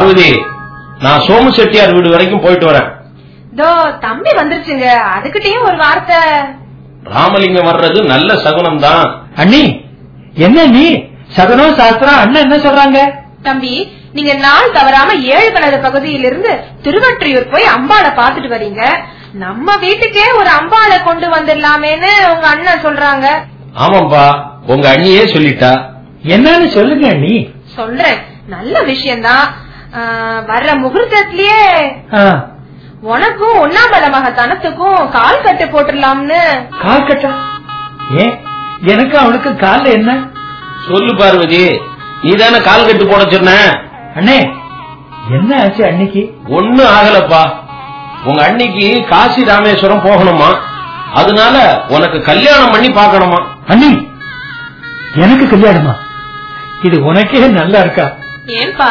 பார்வதி நான் சோமு செட்டியார் வீடு வரைக்கும் போயிட்டு வரேன் தோ தம்பி வந்துருச்சுங்க அதுகிட்டயும் ஒரு வார்த்தை ராமலிங்கம் வர்றது நல்ல சகுனம் தான் அண்ணி என்ன நீ சகனம் சாஸ்திரம் அண்ணன் என்ன சொல்றாங்க தம்பி நீங்க நாள் தவறாம ஏழு கிணறு பகுதியிலிருந்து திருவற்றியூர் போய் அம்பாளை பாத்துட்டு வரீங்க நம்ம வீட்டுக்கே ஒரு அம்பாளை கொண்டு வந்துடலாமேன்னு உங்க அண்ணன் சொல்றாங்க ஆமாப்பா உங்க அண்ணியே சொல்லிட்டா என்னன்னு சொல்லுங்க அண்ணி சொல்றேன் நல்ல விஷயம்தான் ஆ, வர்ற முகூர்த்தத்திலேயே ஆ, உனக்கும் ஒன்னாம்பல மகத்தனத்துக்கும் கால் கட்டு போட்டுடலாம்னு கால் கட்டா ஏன் எனக்கு அவனுக்கு கால்ல என்ன சொல்லு பார்வதி நீ தானே கால் கட்டு போட சொன்ன அண்ணே என்ன ஆச்சு அன்னைக்கு ஒண்ணும் ஆகலப்பா உங்க அன்னிக்கு காசி ராமேஸ்வரம் போகணுமா அதனால உனக்கு கல்யாணம் பண்ணி பார்க்கணுமா அண்ணி எனக்கு கல்யாணமா இது உனக்கே நல்லா இருக்கா ஏன்பா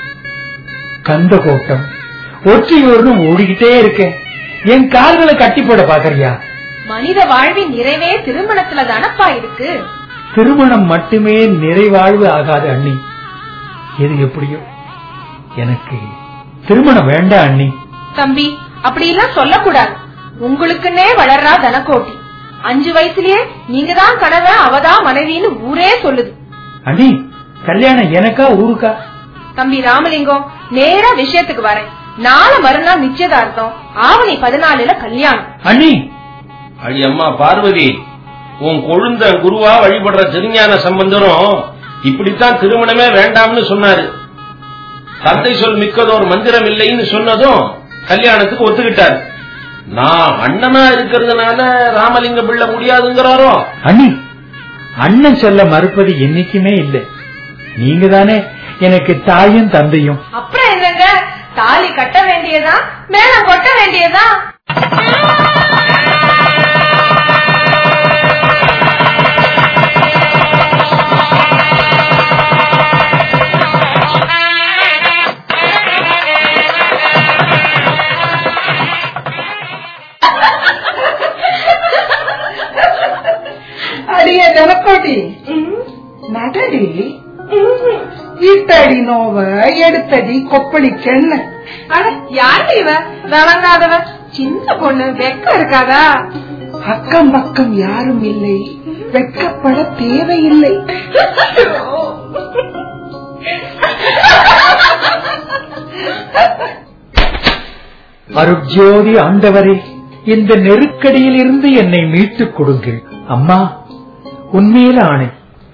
கந்த கோட்டம் ஒற்றையூர்னு ஓடிக்கிட்டே இருக்கேன் என் கால்களை கட்டி போட பாக்குறியா மனித வாழ்வின் நிறைவே திருமணத்துல தானப்பா இருக்கு திருமணம் மட்டுமே நிறைவாழ்வு ஆகாது அண்ணி எது எப்படியோ எனக்கு திருமணம் வேண்டாம் அண்ணி தம்பி அப்படி எல்லாம் சொல்லக்கூடாது உங்களுக்குன்னே வளர்றா தனக்கோட்டி அஞ்சு வயசுலயே நீங்க தான் கணவன் அவதான் மனைவின்னு ஊரே சொல்லுது அண்ணி கல்யாணம் எனக்கா ஊருக்கா தம்பி ராமலிங்கம் நேரா விஷயத்துக்கு வரேன் நாளை மறுநாள் நிச்சயதார்த்தம் ஆவணி பதினாலுல கல்யாணம் அண்ணி அடி அம்மா பார்வதி உன் கொழுந்த குருவா வழிபடுற திருஞான சம்பந்தரும் இப்படித்தான் திருமணமே வேண்டாம்னு சொன்னாரு தந்தை சொல் மிக்கதோர் மந்திரம் இல்லைன்னு சொன்னதும் கல்யாணத்துக்கு ஒத்துக்கிட்டாரு நான் அண்ணனா இருக்கிறதுனால ராமலிங்க பிள்ளை முடியாதுங்கிறாரோ அண்ணி அண்ணன் சொல்ல மறுப்பது என்னைக்குமே இல்லை நீங்க தானே எனக்கு தாயும் தந்தையும் அப்புறம் என்னங்க தாலி கட்ட வேண்டியதா மேளம் கொட்ட வேண்டியதா அடிய ஜனக்கோட்டி நடடி இட்டடி நோவ எடுத்தடி கொப்பளிக்கென்ன அட யாரு இவ விளங்காதவ சின்ன பொண்ணு வெக்க இருக்காதா அக்கம் பக்கம் யாரும் இல்லை வெட்கப்பட தேவையில்லை அருட்ஜோதி ஆண்டவரே இந்த நெருக்கடியில் இருந்து என்னை மீட்டுக் கொடுங்கள் அம்மா உண்மையில ஆணை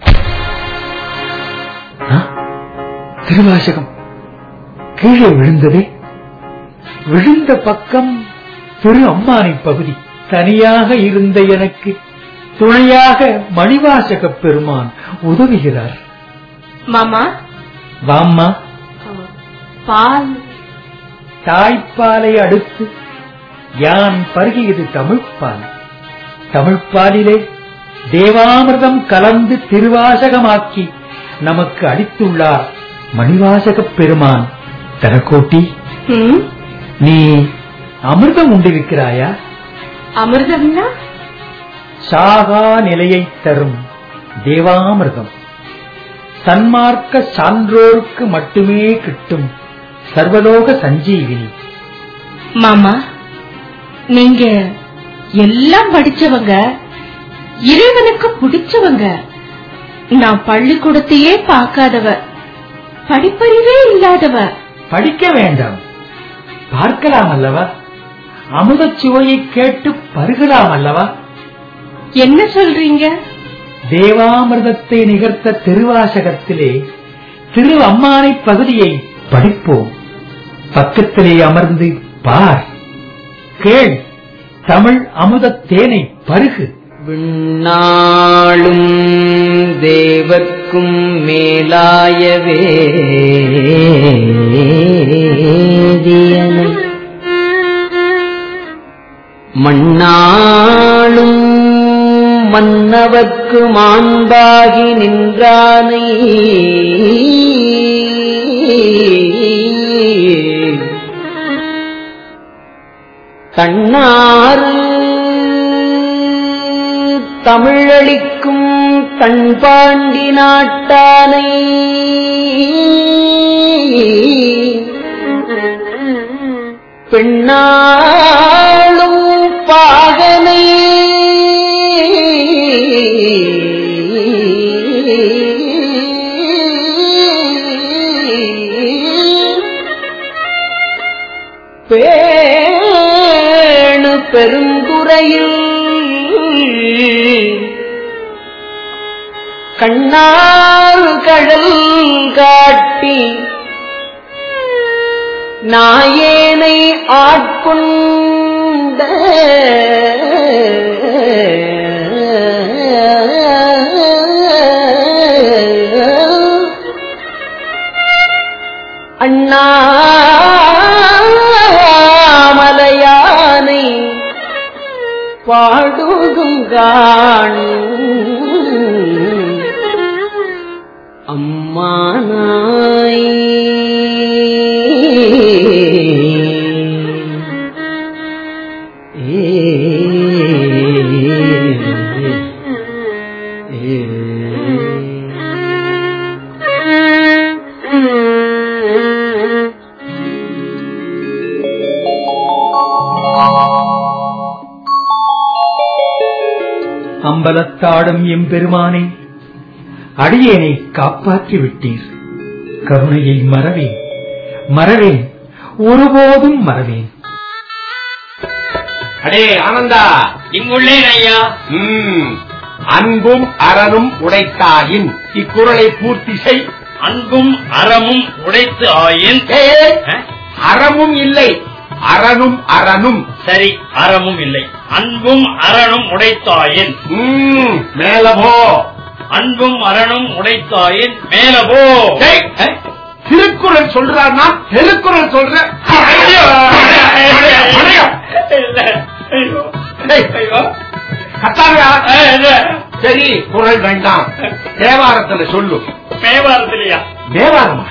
ஆ? திருவாசகம் கீழே விழுந்ததே விழுந்த பக்கம் திரு அம்மானை பகுதி தனியாக இருந்த எனக்கு துணையாக மணிவாசகப் பெருமான் உதவுகிறார் மாமா வாம்மா பால் தாய்ப்பாலை அடுத்து யான் பருகியது தமிழ்ப்பால் தமிழ்ப்பாலிலே தேவாமிர்தம் கலந்து திருவாசகமாக்கி நமக்கு அளித்துள்ளார் மணிவாசகப் பெருமான் தனக்கோட்டி நீ அமிர்தம் உண்டிருக்கிறாயா அமிர்தம்னா சாகா நிலையைத் தரும் தேவாமிர்தம் சன்மார்க்க சான்றோருக்கு மட்டுமே கிட்டும் சர்வலோக சஞ்சீவினி மாமா நீங்க எல்லாம் படிச்சவங்க இறைவனுக்கு பிடிச்சவங்க நான் பள்ளிக்கூடத்தையே பார்க்காதவ படிப்பறிவே இல்லாதவ படிக்க வேண்டாம் பார்க்கலாம் அல்லவா அமுதச் சுவையை கேட்டு பருகலாம் அல்லவா என்ன சொல்றீங்க தேவாமிர்தத்தை நிகர்த்த திருவாசகத்திலே திரு அம்மானை பகுதியை படிப்போம் பக்கத்திலே அமர்ந்து பார் கேள் தமிழ் அமுதத் தேனை பருகு விண்ணாளும் தேவர்க்கும் மேலாய வேதியனை மண்ணாளும் மன்னவர்க்கு மாண்பாகி நின்றானை தன்னாறு தமிழளிக்கும் தன்பாண்டி நாட்டானை பெண்ணாளும் பாகனை பேணு பெருந்துறையில் கண்ணால் கடல் காட்டி நாயேனை ஆட்கொண்ட அண்ணாமலையானை பாடுதுங்கான் அம்மானாய் அம்பலத்தாடும் எம்பெருமானே அடியேனை காப்பாற்றி விட்டீர் கருணையை மறவேன் மறவேன் ஒருபோதும் மறவேன் அடே ஆனந்தா இங்குள்ளேன் ஐயா ம், அன்பும் அறனும் உடைத்தாயின் இக்குறளை பூர்த்தி செய் அன்பும் அறமும் உடைத்து ஆயின் ஏய், ஆ? அறமும் இல்லை அறனும் அறனும் சரி அறமும் இல்லை அன்பும் அறனும் உடைத்தாயின் ம், மேல போ அன்பும் அறனும் உடைத்தாயின் மேல போ ஏய், ஏய், திருக்குறள் சொல்றான்னா திருக்குறள் சொல்ற ஐயோ! வணக்கம். இல்ல. ஐயோ. ஏய், ஐயோ. கத்தாங்கடா. ஆ, இல்ல. சரி குரல் வேண்டாம் தேவாரத்துல சொல்லு மேவாரத்திலையா தேவாரமா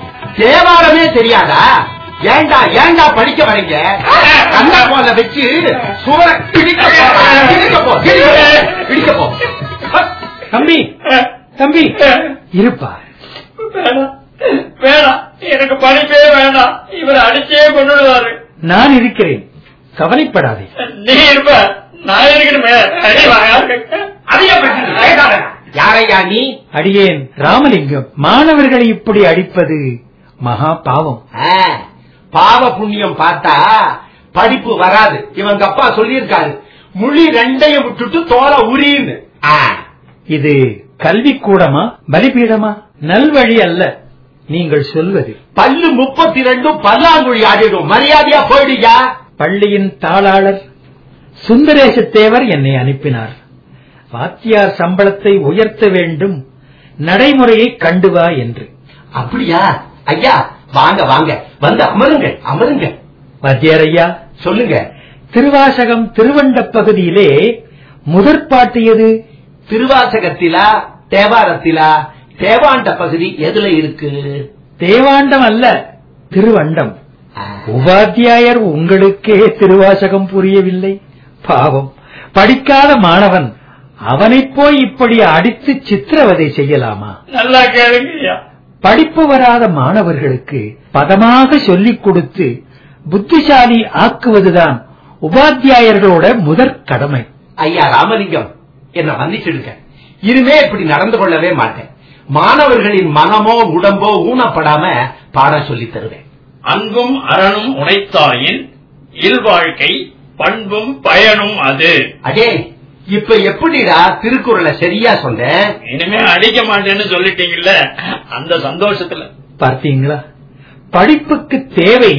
தேவாரமே தெரியாதா ஏண்டா ஏண்டா படிக்க வரீங்க கண்ண போல வச்சு சுவர இடிக்க போ, இடிக்க போ, இடிக்க போ, இடிக்க போ தம்பி தம்பி இருப்பா வேணாம் வேணாம் எனக்கு படிப்பே வேண்டாம் இவர் அடிச்சே கொண்டுடுவாரு நான் இருக்கிறேன் கவலைப்படாதே நீ இருப்ப நான் இருக்கணுமே அடி வாங்க. அதிக பிரச்சனை கேட்காத. யாரையா நீ அடியேன் ராமலிங்கம் மாணவர்களை இப்படி அடிப்பது மகா பாவம் ஆ, பாவ புண்ணியம் பார்த்தா படிப்பு வராது இவங்க அப்பா சொல்லியிருக்காரு முழி ரெண்டையும் விட்டுட்டு தோலை உரின்னு ஆ, இது கல்விக்கூடமா பலிபீடமா நல்வழி அல்ல நீங்கள் சொல்வது பல்லு முப்பத்தி ரெண்டும் பல்லாங்குழி ஆடிடும் மரியாதையா போயிடுயா பள்ளியின் தாளாளர் சுந்தரேச தேவர் என்னை அனுப்பினார் வாத்தியார் சம்பளத்தை உயர்த்த வேண்டும் நடைமுறையை கண்டு வா என்று அப்படியா ஐயா வாங்க வாங்க வந்து அமருங்க அமருங்க வாத்தியார் ஐயா சொல்லுங்க திருவாசகம் திருவண்டப் பகுதியிலே முதற் பாட்டு எது திருவாசகத்திலா தேவாரத்திலா தேவாண்ட பகுதி எதுல இருக்கு தேவாண்டம் அல்ல திருவண்டம் ஆ, உபாத்தியாயர் உங்களுக்கே திருவாசகம் புரியவில்லை பாவம் படிக்காத மாணவன் அவனைப் போய் இப்படி அடித்து சித்திரவதை செய்யலாமா நல்லா கேளுங்க ஐயா படிப்பு வராத மாணவர்களுக்கு பதமாக சொல்லிக் கொடுத்து புத்திசாலி ஆக்குவதுதான் உபாத்தியாயர்களோட முதற் கடமை ஐயா ராமலிங்கம் என்ன மன்னிச்சிடுங்க இனிமே இப்படி நடந்து கொள்ளவே மாட்டேன் மாணவர்களின் மனமோ உடம்போ ஊனப்படாம பாடம் சொல்லித் தருவேன் அன்பும் அறனும் உடைத்தாயின் இல்வாழ்க்கை பண்பும் பயனும் அது அடே இப்ப எப்படிடா திருக்குறளை சரியா சொன்னேன் இனிமே அடிக்க மாட்டேன்னு சொல்லிட்டீங்கல்ல அந்த சந்தோஷத்துல பார்த்தீங்களா படிப்புக்கு தேவை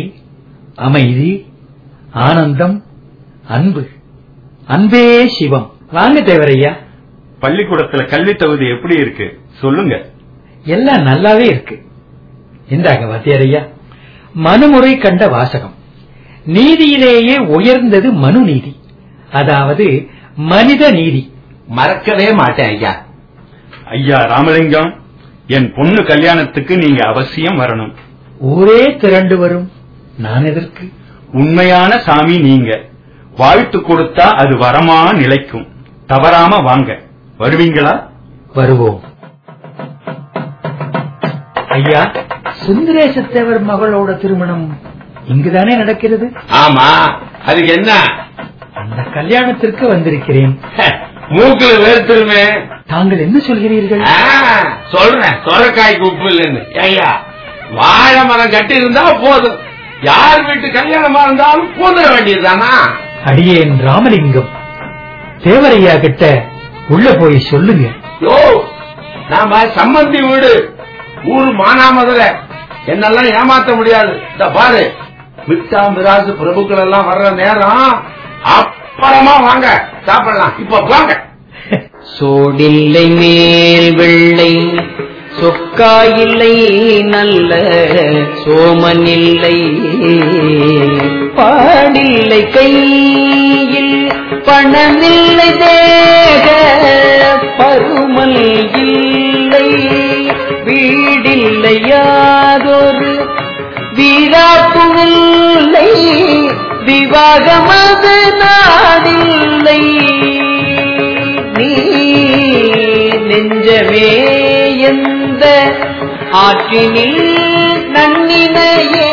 அமைதி ஆனந்தம் அன்பு அன்பே சிவம் வாங்க தேவரையா பள்ளிக்கூடத்துல கல்வி தகுதி எப்படி இருக்கு சொல்லுங்க எல்லாம் நல்லாவே இருக்கு இந்தாங்க வாத்தியாரையா மனுமுறை கண்ட வாசகம் நீதியிலேயே உயர்ந்தது மனு நீதி அதாவது மனித நீதி மறக்கவே மாட்டேன் ஐயா ஐயா ராமலிங்கம் என் பொண்ணு கல்யாணத்துக்கு நீங்க அவசியம் வரணும் ஊரே திரண்டு வரும் நான் எதற்கு உண்மையான சாமி நீங்க வாழ்த்து கொடுத்தா அது வரமா நிலைக்கும் தவறாம வாங்க வருவீங்களா வருவோம் ஐயா சுந்தரேசத்தேவர் மகளோட திருமணம் இங்குதானே நடக்கிறது ஆமா அதுக்கு என்ன அந்த கல்யாணத்திற்கு வந்திருக்கிறேன் மூக்குல வேர்த்துருமே தாங்கள் என்ன சொல்கிறீர்கள் ஆ, சொல்றேன் சொரக்காய்க்கு உப்பு இல்லைன்னு ஐயா வாழை மரம் கட்டி இருந்தா போதும் யார் வீட்டு கல்யாணமா இருந்தாலும் பூந்துட வேண்டியதுதானா அடியேன் ராமலிங்கம் தேவரையா கிட்ட உள்ள போய் சொல்லுங்க யோ நாம சம்மந்தி வீடு ஊரு மானாமதுரை என்னெல்லாம் ஏமாத்த முடியாது இந்த பாரு மிட்டா மிராசு பிரபுக்கள் எல்லாம் வர்ற நேரம் அப்புறமா வாங்க சாப்பிடலாம் இப்ப வாங்க சோடில்லை மேல் வெள்ளை சொக்காயில்லை நல்ல சோமனில்லை பாடில்லை கையில் பணமில்லை தேக பருமல் இல்லை வீடில்லை யாதொரு வீராப்புமில்லை விவாகமது நாடில்லை நீ நெஞ்சமே எந்த ஆற்றினில் நன்னினையே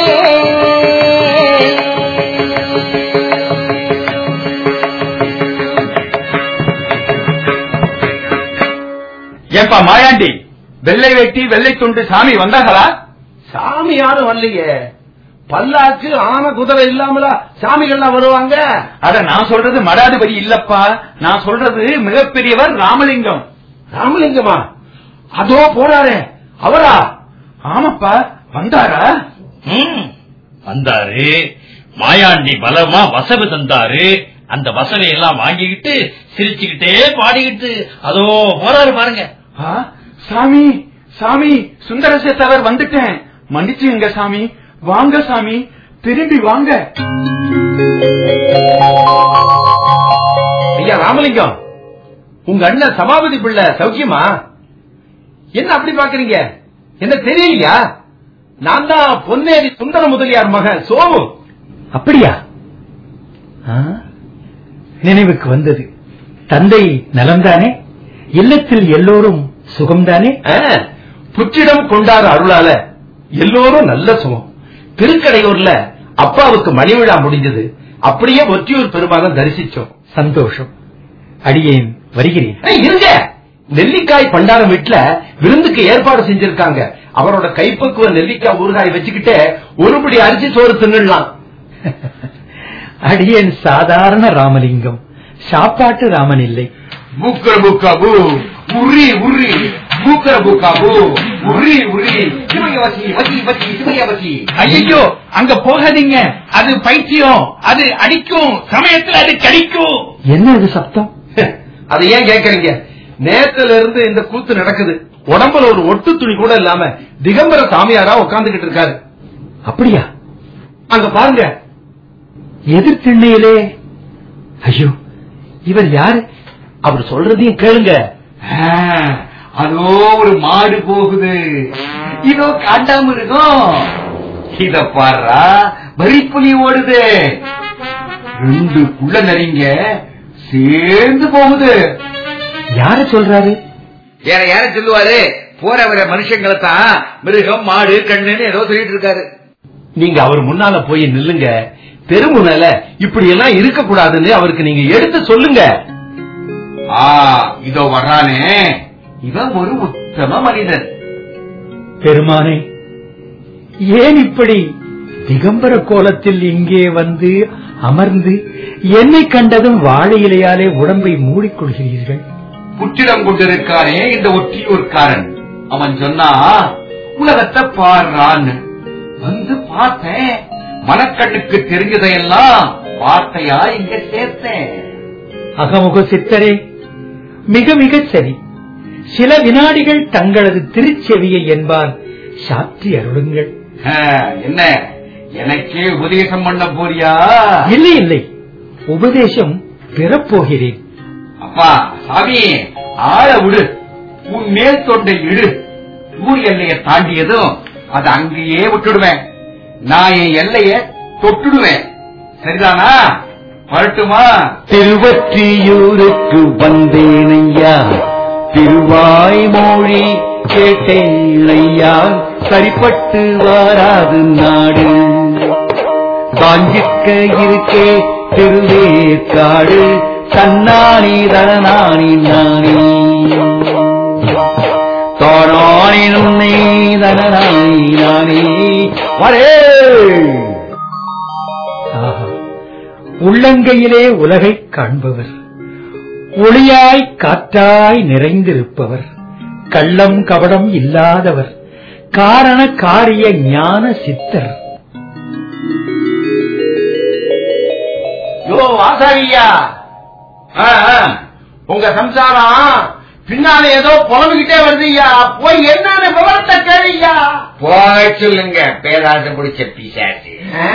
ஏன்பா மாயாண்டி வெள்ளை வேட்டி வெள்ளை துண்டு சாமி வந்தாங்களா சாமி யாரும் வரலையே பல்லாக்கு ஆன குதிரை இல்லாமலா சாமிகள்லாம் வருவாங்க அட நான் சொல்றது மடாதிபதி இல்லப்பா நான் சொல்றது மிகப்பெரியவர் ராமலிங்கம் ராமலிங்கமா அதோ போறாரே அவரா ஆமாப்பா வந்தாரா ம், வந்தாரு மாயாண்டி பலமா வசவு தந்தாரு அந்த வசவை எல்லாம் வாங்கிக்கிட்டு சிரிச்சுக்கிட்டே பாடிக்கிட்டு அதோ போறாரு பாருங்க ஆ, சாமி சாமி சுந்தரசேத்தவர் வந்துட்டேன் மன்னிச்சுங்க சாமி வாங்க சாமி திரும்பி வாங்க ஐயா ராமலிங்கம் உங்க அண்ணன் சபாபதி பிள்ளை சௌக்கியமா என்ன அப்படி பாக்குறீங்க என்ன தெரியலையா நான் தான் பொன்னேரி சுந்தர முதலியார் மகன் சோமு அப்படியா ஆ, நினைவுக்கு வந்தது தந்தை நலம்தானே இல்லத்தில் எல்லோரும் சுகம்தானே ஆ, புற்றிடம் கொண்டார அருளால எல்லோரும் நல்ல சுகம் திருக்கடையூர்ல அப்பாவுக்கு மணி விழா முடிஞ்சது அப்படியே ஒற்றியூர் பெருமாளை தரிசிச்சோம் சந்தோஷம் அடியேன் வருகிறேன் ஏய், இருங்க நெல்லிக்காய் பண்டாரம் வீட்டுல விருந்துக்கு ஏற்பாடு செஞ்சிருக்காங்க அவரோட கைப்பக்குவ நெல்லிக்காய் ஊறுகாய் வச்சுக்கிட்டு ஒருபடி அரிசி சோறு தின்னுடலாம் அடியேன் சாதாரண ராமலிங்கம் சாப்பாட்டு ராமன் இல்லை புக்கர புக்காபு உரி உரி புக்கர புக்காபு உரி உரி சிவயவசி வசி வசி சிவயவசி ஐயோ அங்க போகாதீங்க அது பைத்தியம் அது அடிக்கும் சமயத்துல அது கடிக்கும் என்ன இது சப்தம் அதை ஏன் கேக்குறீங்க நேத்துல இருந்து இந்த கூத்து நடக்குது உடம்புல ஒரு ஒட்டு துணி கூட இல்லாம திகம்பர சாமியாரா உட்கார்ந்துகிட்டு இருக்காரு அப்படியா அங்க பாருங்க எதிர் திண்ணையிலே ஐயோ இவர் யாரு அவர் சொல்றதையும் கேளுங்க அதோ ஒரு மாடு போகுது இதோ காண்டாமிருகம் இத பாரா வரிப்புலி ஓடுது ரெண்டு குள்ள நரிங்க சேர்ந்து போகுது யார சொல்றாரு வேற யார சொல்லுவாரு போற வர மனுஷங்களை தான் மிருகம் மாடு கண்ணுன்னு ஏதோ சொல்லிட்டு இருக்காரு நீங்க அவர் முன்னால போய் நில்லுங்க தெருமுனையில இப்படி எல்லாம் இருக்க கூடாதுன்னு அவருக்கு நீங்க எடுத்து சொல்லுங்க ஆ இதோ வர்றானே இவன் ஒரு உத்தம மனிதன் பெருமானே ஏன் இப்படி திகம்பர கோலத்தில் இங்கே வந்து அமர்ந்து என்னை கண்டதும் வாழை இலையாலே உடம்பை மூடிக்கொள்கிறீர்கள் புற்றிடம் கொண்டிருக்கானே இந்த ஒற்றியூர்காரன் அவன் சொன்னா உலகத்தை பாடுறான்னு வந்து பார்த்தேன் மனக்கண்ணுக்கு தெரிஞ்சதையெல்லாம் வார்த்தையா இங்க சேர்த்தேன் அகமுக சித்தரே மிக மிக சரி சில வினாடிகள் தங்களது திருச்செவியை என்பால் சாற்றி அருளுங்கள் ஆ, என்ன எனக்கே உபதேசம் பண்ண போறியா இல்லை இல்லை உபதேசம் பெறப்போகிறேன் அப்பா சாமி ஆள விடு உன் மேல் தொண்டை இடு ஊர் எல்லையை தாண்டியதும் அதை அங்கேயே விட்டுடுவேன் நான் என் எல்லைய தொட்டுடுவேன் சரிதானா வரட்டுமா திருவற்றியூருக்கு வந்தேனையா திருவாய் மொழி கேட்டேன் ஐயா சரிப்பட்டு வாராது நாடு காஞ்சிக்க இருக்கே திருவேற்காடு தன்னானி தனநானி நானி தானானி நுண்ணை தனநானி நானி வரே ஆஹா. உள்ளங்கையிலே உலகைக் காண்பவர் ஒளியாய் காற்றாய் நிறைந்திருப்பவர் கள்ளம் கபடம் இல்லாதவர் காரண காரிய ஞான சித்தர் யோ வாசாரியா ஆ, ஆ. உங்க சம்சாரம் பின்னால ஏதோ புலம்புகிட்டே வருதுய்யா போய் என்னன்னு விவரத்தை கேளுயா போக சொல்லுங்க பேராசை பிடிச்ச பிசாசு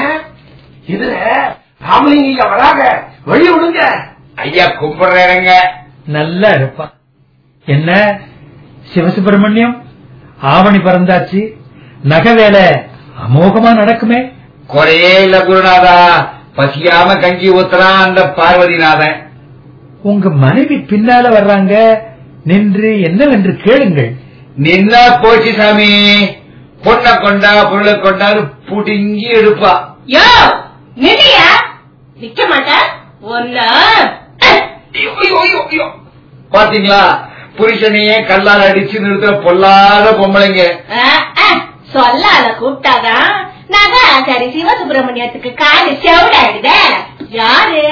இதுல ராமலிங்க வராக வழி விடுங்க ஐயா கும்பிடுறேங்க நல்லா இருப்பான் என்ன சிவசுப்பிரமணியம் ஆவணி பறந்தாச்சு நகை வேலை அமோகமா நடக்குமே குறையே இல்ல குருநாதா பசியாம கஞ்சி ஊத்துறான் அந்த பார்வதிநாதன் உங்க மனைவி பின்னால வர்றாங்க நின்று என்னவென்று கேளுங்கள் நின்னா போச்சு சாமி பொண்ணை கொண்டா பொருளை கொண்டான்னு புடுங்கி எடுப்பா யோ நில்லையா நிக்க மாட்டேன் ஒன்னு ஐயோ, ஐயோ, ஐயோ, ஐயோ. பாத்தீங்களா புருஷனையே கல்லால் அடிச்சு நிறுத்துற பொல்லாத பொம்பளைங்க சொல்லால கூப்பிட்டாதான் நகை சரி சிவசுப்பிரமணியத்துக்கு காலு செவிடாயிடுத யாரு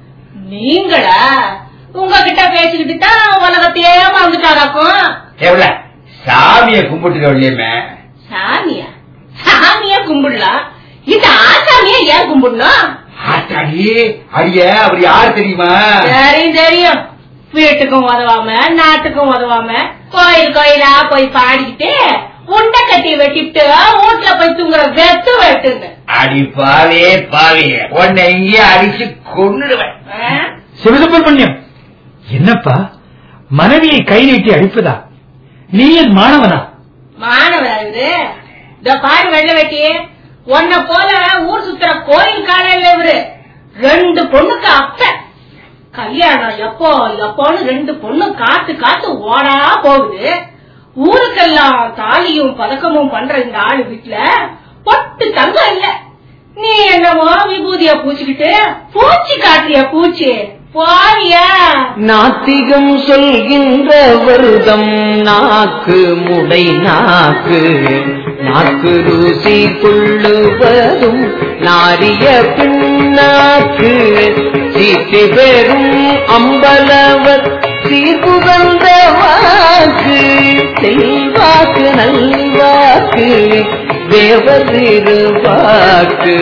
நீங்களா உங்ககிட்ட பேசிக்கிட்டு தான் உலகத்தையே வந்துட்டாராக்கும் எவ்வள சாமிய கும்பிட்டு இல்லையுமே சாமியா சாமியா கும்பிடலாம் இந்த ஆசாமிய ஏன் கும்பிடணும் ஆத்தாடி அடிய அவர் யார் தெரியுமா தெரியும் தெரியும் வீட்டுக்கும் உதவாம நாட்டுக்கும் உதவாம கோயில் கோயிலா போய் பாடிக்கிட்டு உண்டை கட்டி வெட்டிட்டு வீட்டுல போய் தூங்குற வெத்து வெட்டுங்க அடி பாவே பாவிய உன்னை இங்கேயே அடிச்சு கொன்னுடுவேன் ஆ? சிவசுப்பிரமணியம் என்னப்பா மனைவியை கை நீட்டி அடிப்பதா நீ என் மாணவனா மாணவர் இது இந்த பாரு வெள்ள வெட்டி உன்னை போல ஊர் சுத்துற கோயில் காலையில இவரு ரெண்டு பொண்ணுக்கு அப்ப கல்யாணம் எப்போ எப்போன்னு ரெண்டு பொண்ணு காத்து காத்து ஓடா போகுது ஊருக்கெல்லாம் தாலியும் பதக்கமும் பண்ற இந்த ஆளு வீட்டுல பொட்டு தங்கம் இல்ல நீ என்னமோ விபூதிய பூச்சிக்கிட்டு பூச்சி காட்டுறிய பூச்சி போவியா நாத்திகம் சொல்கின்ற வருதம் நாக்கு முடை நாக்கு நாக்கு ருசி கொள்ளுவதும் நாரிய பின்னாக்கு சீட்டி பெறும் அம்பலவர் சீர்புகந்த வாக்கு செல்வாக்கு நல்வாக்கு தேவர் திருவாக்கு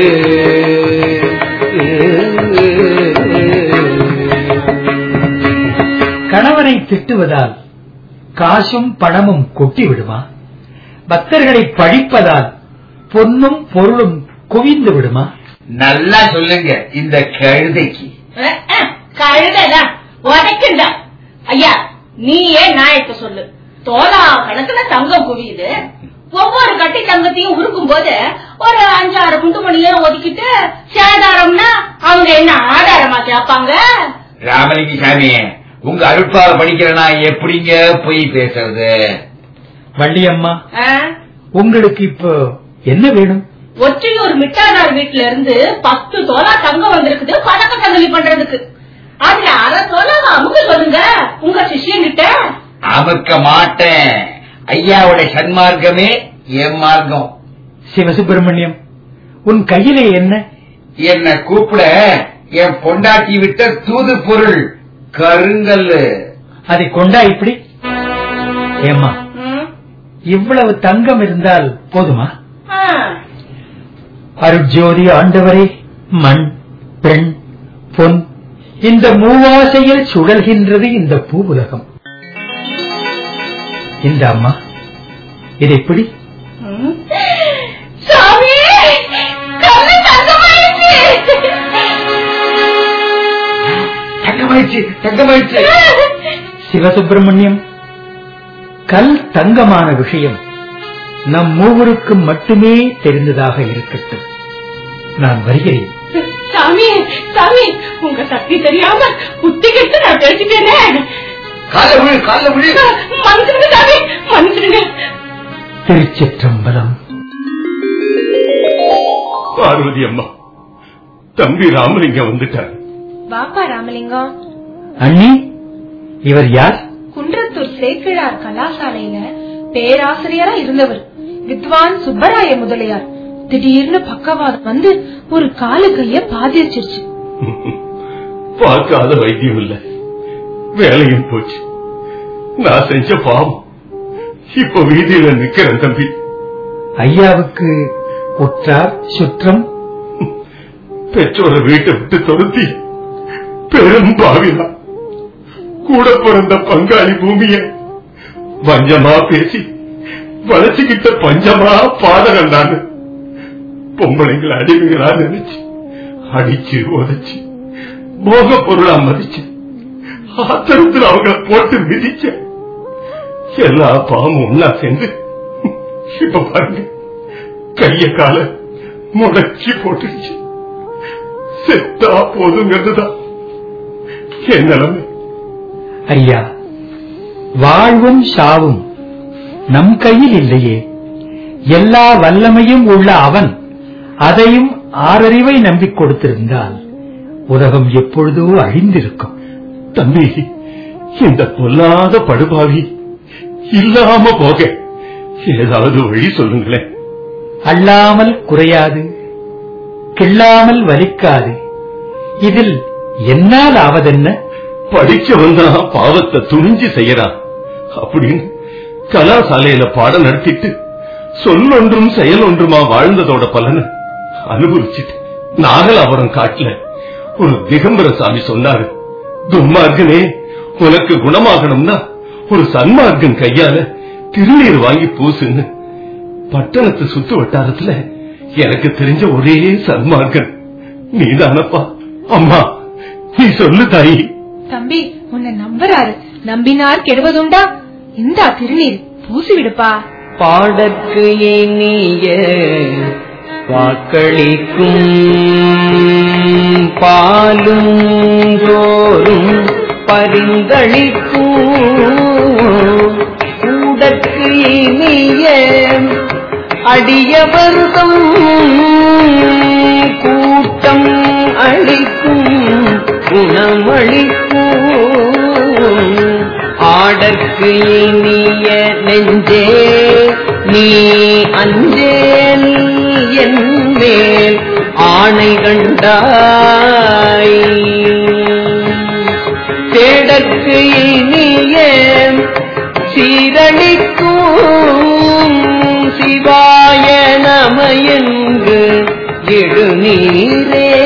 கணவனை திட்டுவதால் காசும் பணமும் கொட்டி விடுமா பக்தர்களை பழிப்பதால் பொன்னும் பொருளும் குவிந்து விடுமா நல்லா சொல்லுங்க இந்த கழுதைக்கு அஹ், அஹ், கழுதைதான் உதைக்குண்டா ஐயா நீயே நியாயத்தை சொல்லு தோலா கணக்குல தங்கம் குவியுது ஒவ்வொரு கட்டி தங்கத்தையும் உருக்கும் போது ஒரு அஞ்சாறு குண்டுமணியும் ஒதுக்கிட்டு சேதாரம்னா அவங்க என்ன ஆதாரமா கேட்பாங்க ராமலிங்க சாமி உங்க அருட்பாவை படிக்கிறனா எப்படிங்க போய் பேசுறது வள்ளியம்மா ஆ? உங்களுக்கு இப்போ என்ன வேணும் ஒற்றையூர் மிட்டானார் வீட்டுல இருந்து பத்து தோலா தங்கம் வந்திருக்குது பதக்க சங்கிலி பண்றதுக்கு அதுல அரை தோலா அமுக சொல்லுங்க உங்க சிஷியன் கிட்ட அமுக்க மாட்டேன் ஐயாவோட சன்மார்க்கமே என் மார்க்கம் சிவசுப்பிரமணியம் உன் கையிலே என்ன என்ன கூப்பிட என் பொண்டாட்டி விட்ட தூது பொருள் கருங்கல்லு அதை கொண்டா இப்படி ஏம்மா ம்? இவ்வளவு தங்கம் இருந்தால் போதுமா ஆ. அருட்ஜோதி ஆண்டவரே மண் பெண் பொன் இந்த மூவாசையில் சுழல்கின்றது இந்த பூவுலகம் இந்த அம்மா இதை பிடி ம். சாமி கண்ணு தங்கமாயிடுச்சு தங்கமாயிடுச்சு தங்கமாயிடுச்சு சிவசுப்பிரமணியம் கல் தங்கமான விஷயம் நம் மூவருக்கு மட்டுமே தெரிந்ததாக இருக்கட்டும் நான் வருகிறேன் சாமி சாமி உங்க சக்தி தெரியாம புத்தி கெட்டு நான் பேசிட்டேனே கால விழு கால விழு மன்னிச்சிருங்க சாமி மன்னிச்சிருங்க திருச்சிற்றம்பலம் பார்வதி அம்மா தம்பி ராமலிங்கம் வந்துட்டார் வாப்பா ராமலிங்கம் அண்ணி இவர் யார் குன்றத்தூர் சேக்கிழார் கலாசாலையில பேராசிரியரா இருந்தவர் வித்வான் சுப்பராய முதலியார் திடீர்னு பக்கவாதம் வந்து ஒரு காலு கைய பாதிச்சிருச்சு பார்க்காத வைத்தியம் இல்ல வேலையும் போச்சு நான் செஞ்ச பாவம் இப்ப வீதியில நிக்கிறேன் தம்பி ஐயாவுக்கு உற்றார் சுற்றம் பெற்றோரை வீட்டை விட்டு துரத்தி பெரும் பாவிதான் கூட பிறந்த பங்காளி பூமிய வஞ்சமா பேசி வளைச்சுக்கிட்ட பஞ்சமா பாதகம் நான் பொம்பளைங்களை அடிமைகளா நினைச்சு அடிச்சு உதைச்சு போக பொருளா மதிச்சு ஆத்திரத்தில் அவங்கள போட்டு மிதிச்ச எல்லா பாவமும் ஒன்னா சேர்ந்து இப்ப பாருங்க கைய கால முடக்கி போட்டுருச்சு செத்தா போதுங்கிறதுதான் என் நிலைமை ஐயா வாழ்வும் சாவும் நம் கையில் இல்லையே எல்லா வல்லமையும் உள்ள அவன் அதையும் ஆறறிவை நம்பிக் கொடுத்திருந்தால் உலகம் எப்பொழுதோ அழிந்திருக்கும் தம்பி இந்த பொல்லாத படுபாவி இல்லாம போக ஏதாவது வழி சொல்லுங்களேன் அல்லாமல் குறையாது கிள்ளாமல் வலிக்காது இதில் என்னால் ஆவதென்ன படிச்சவன் தான் பாவத்தை துணிஞ்சு செய்யறான் அப்படின்னு கலாசாலையில பாடம் நடத்திட்டு சொல்லொன்றும் செயல் ஒன்றுமா வாழ்ந்ததோட பலனை அனுபவிச்சுட்டு நாகலாபுரம் காட்டுல ஒரு திகம்பர சாமி சொன்னாரு துன்மார்க்கனே உனக்கு குணமாகணும்னா ஒரு சன்மார்க்கன் கையால திருநீர் வாங்கி பூசுன்னு பட்டணத்து சுத்து வட்டாரத்துல எனக்கு தெரிஞ்ச ஒரே சன்மார்க்கன் நீதானப்பா அம்மா நீ சொல்லு தாயி தம்பி உன்னை நம்புறாரு நம்பினார் கெடுவதுண்டா இந்தா திருநீர் பூசி விடுப்பா பாடற்கு இனிய வாக்களிக்கும் பாலும் ஜோறும் பரிந்தளிக்கும் கூடற்கு இனிய அடியவர்தம் கூட்டம் அளிக்கும் குணமளிக்கும் ஆடற்கு இனிய நெஞ்சே நீ அஞ்சேல் என் மேல் ஆணை கண்டாய் தேடற்கு இனிய சீரழிக்கும் சிவாய நமயங்கு இடுநீரே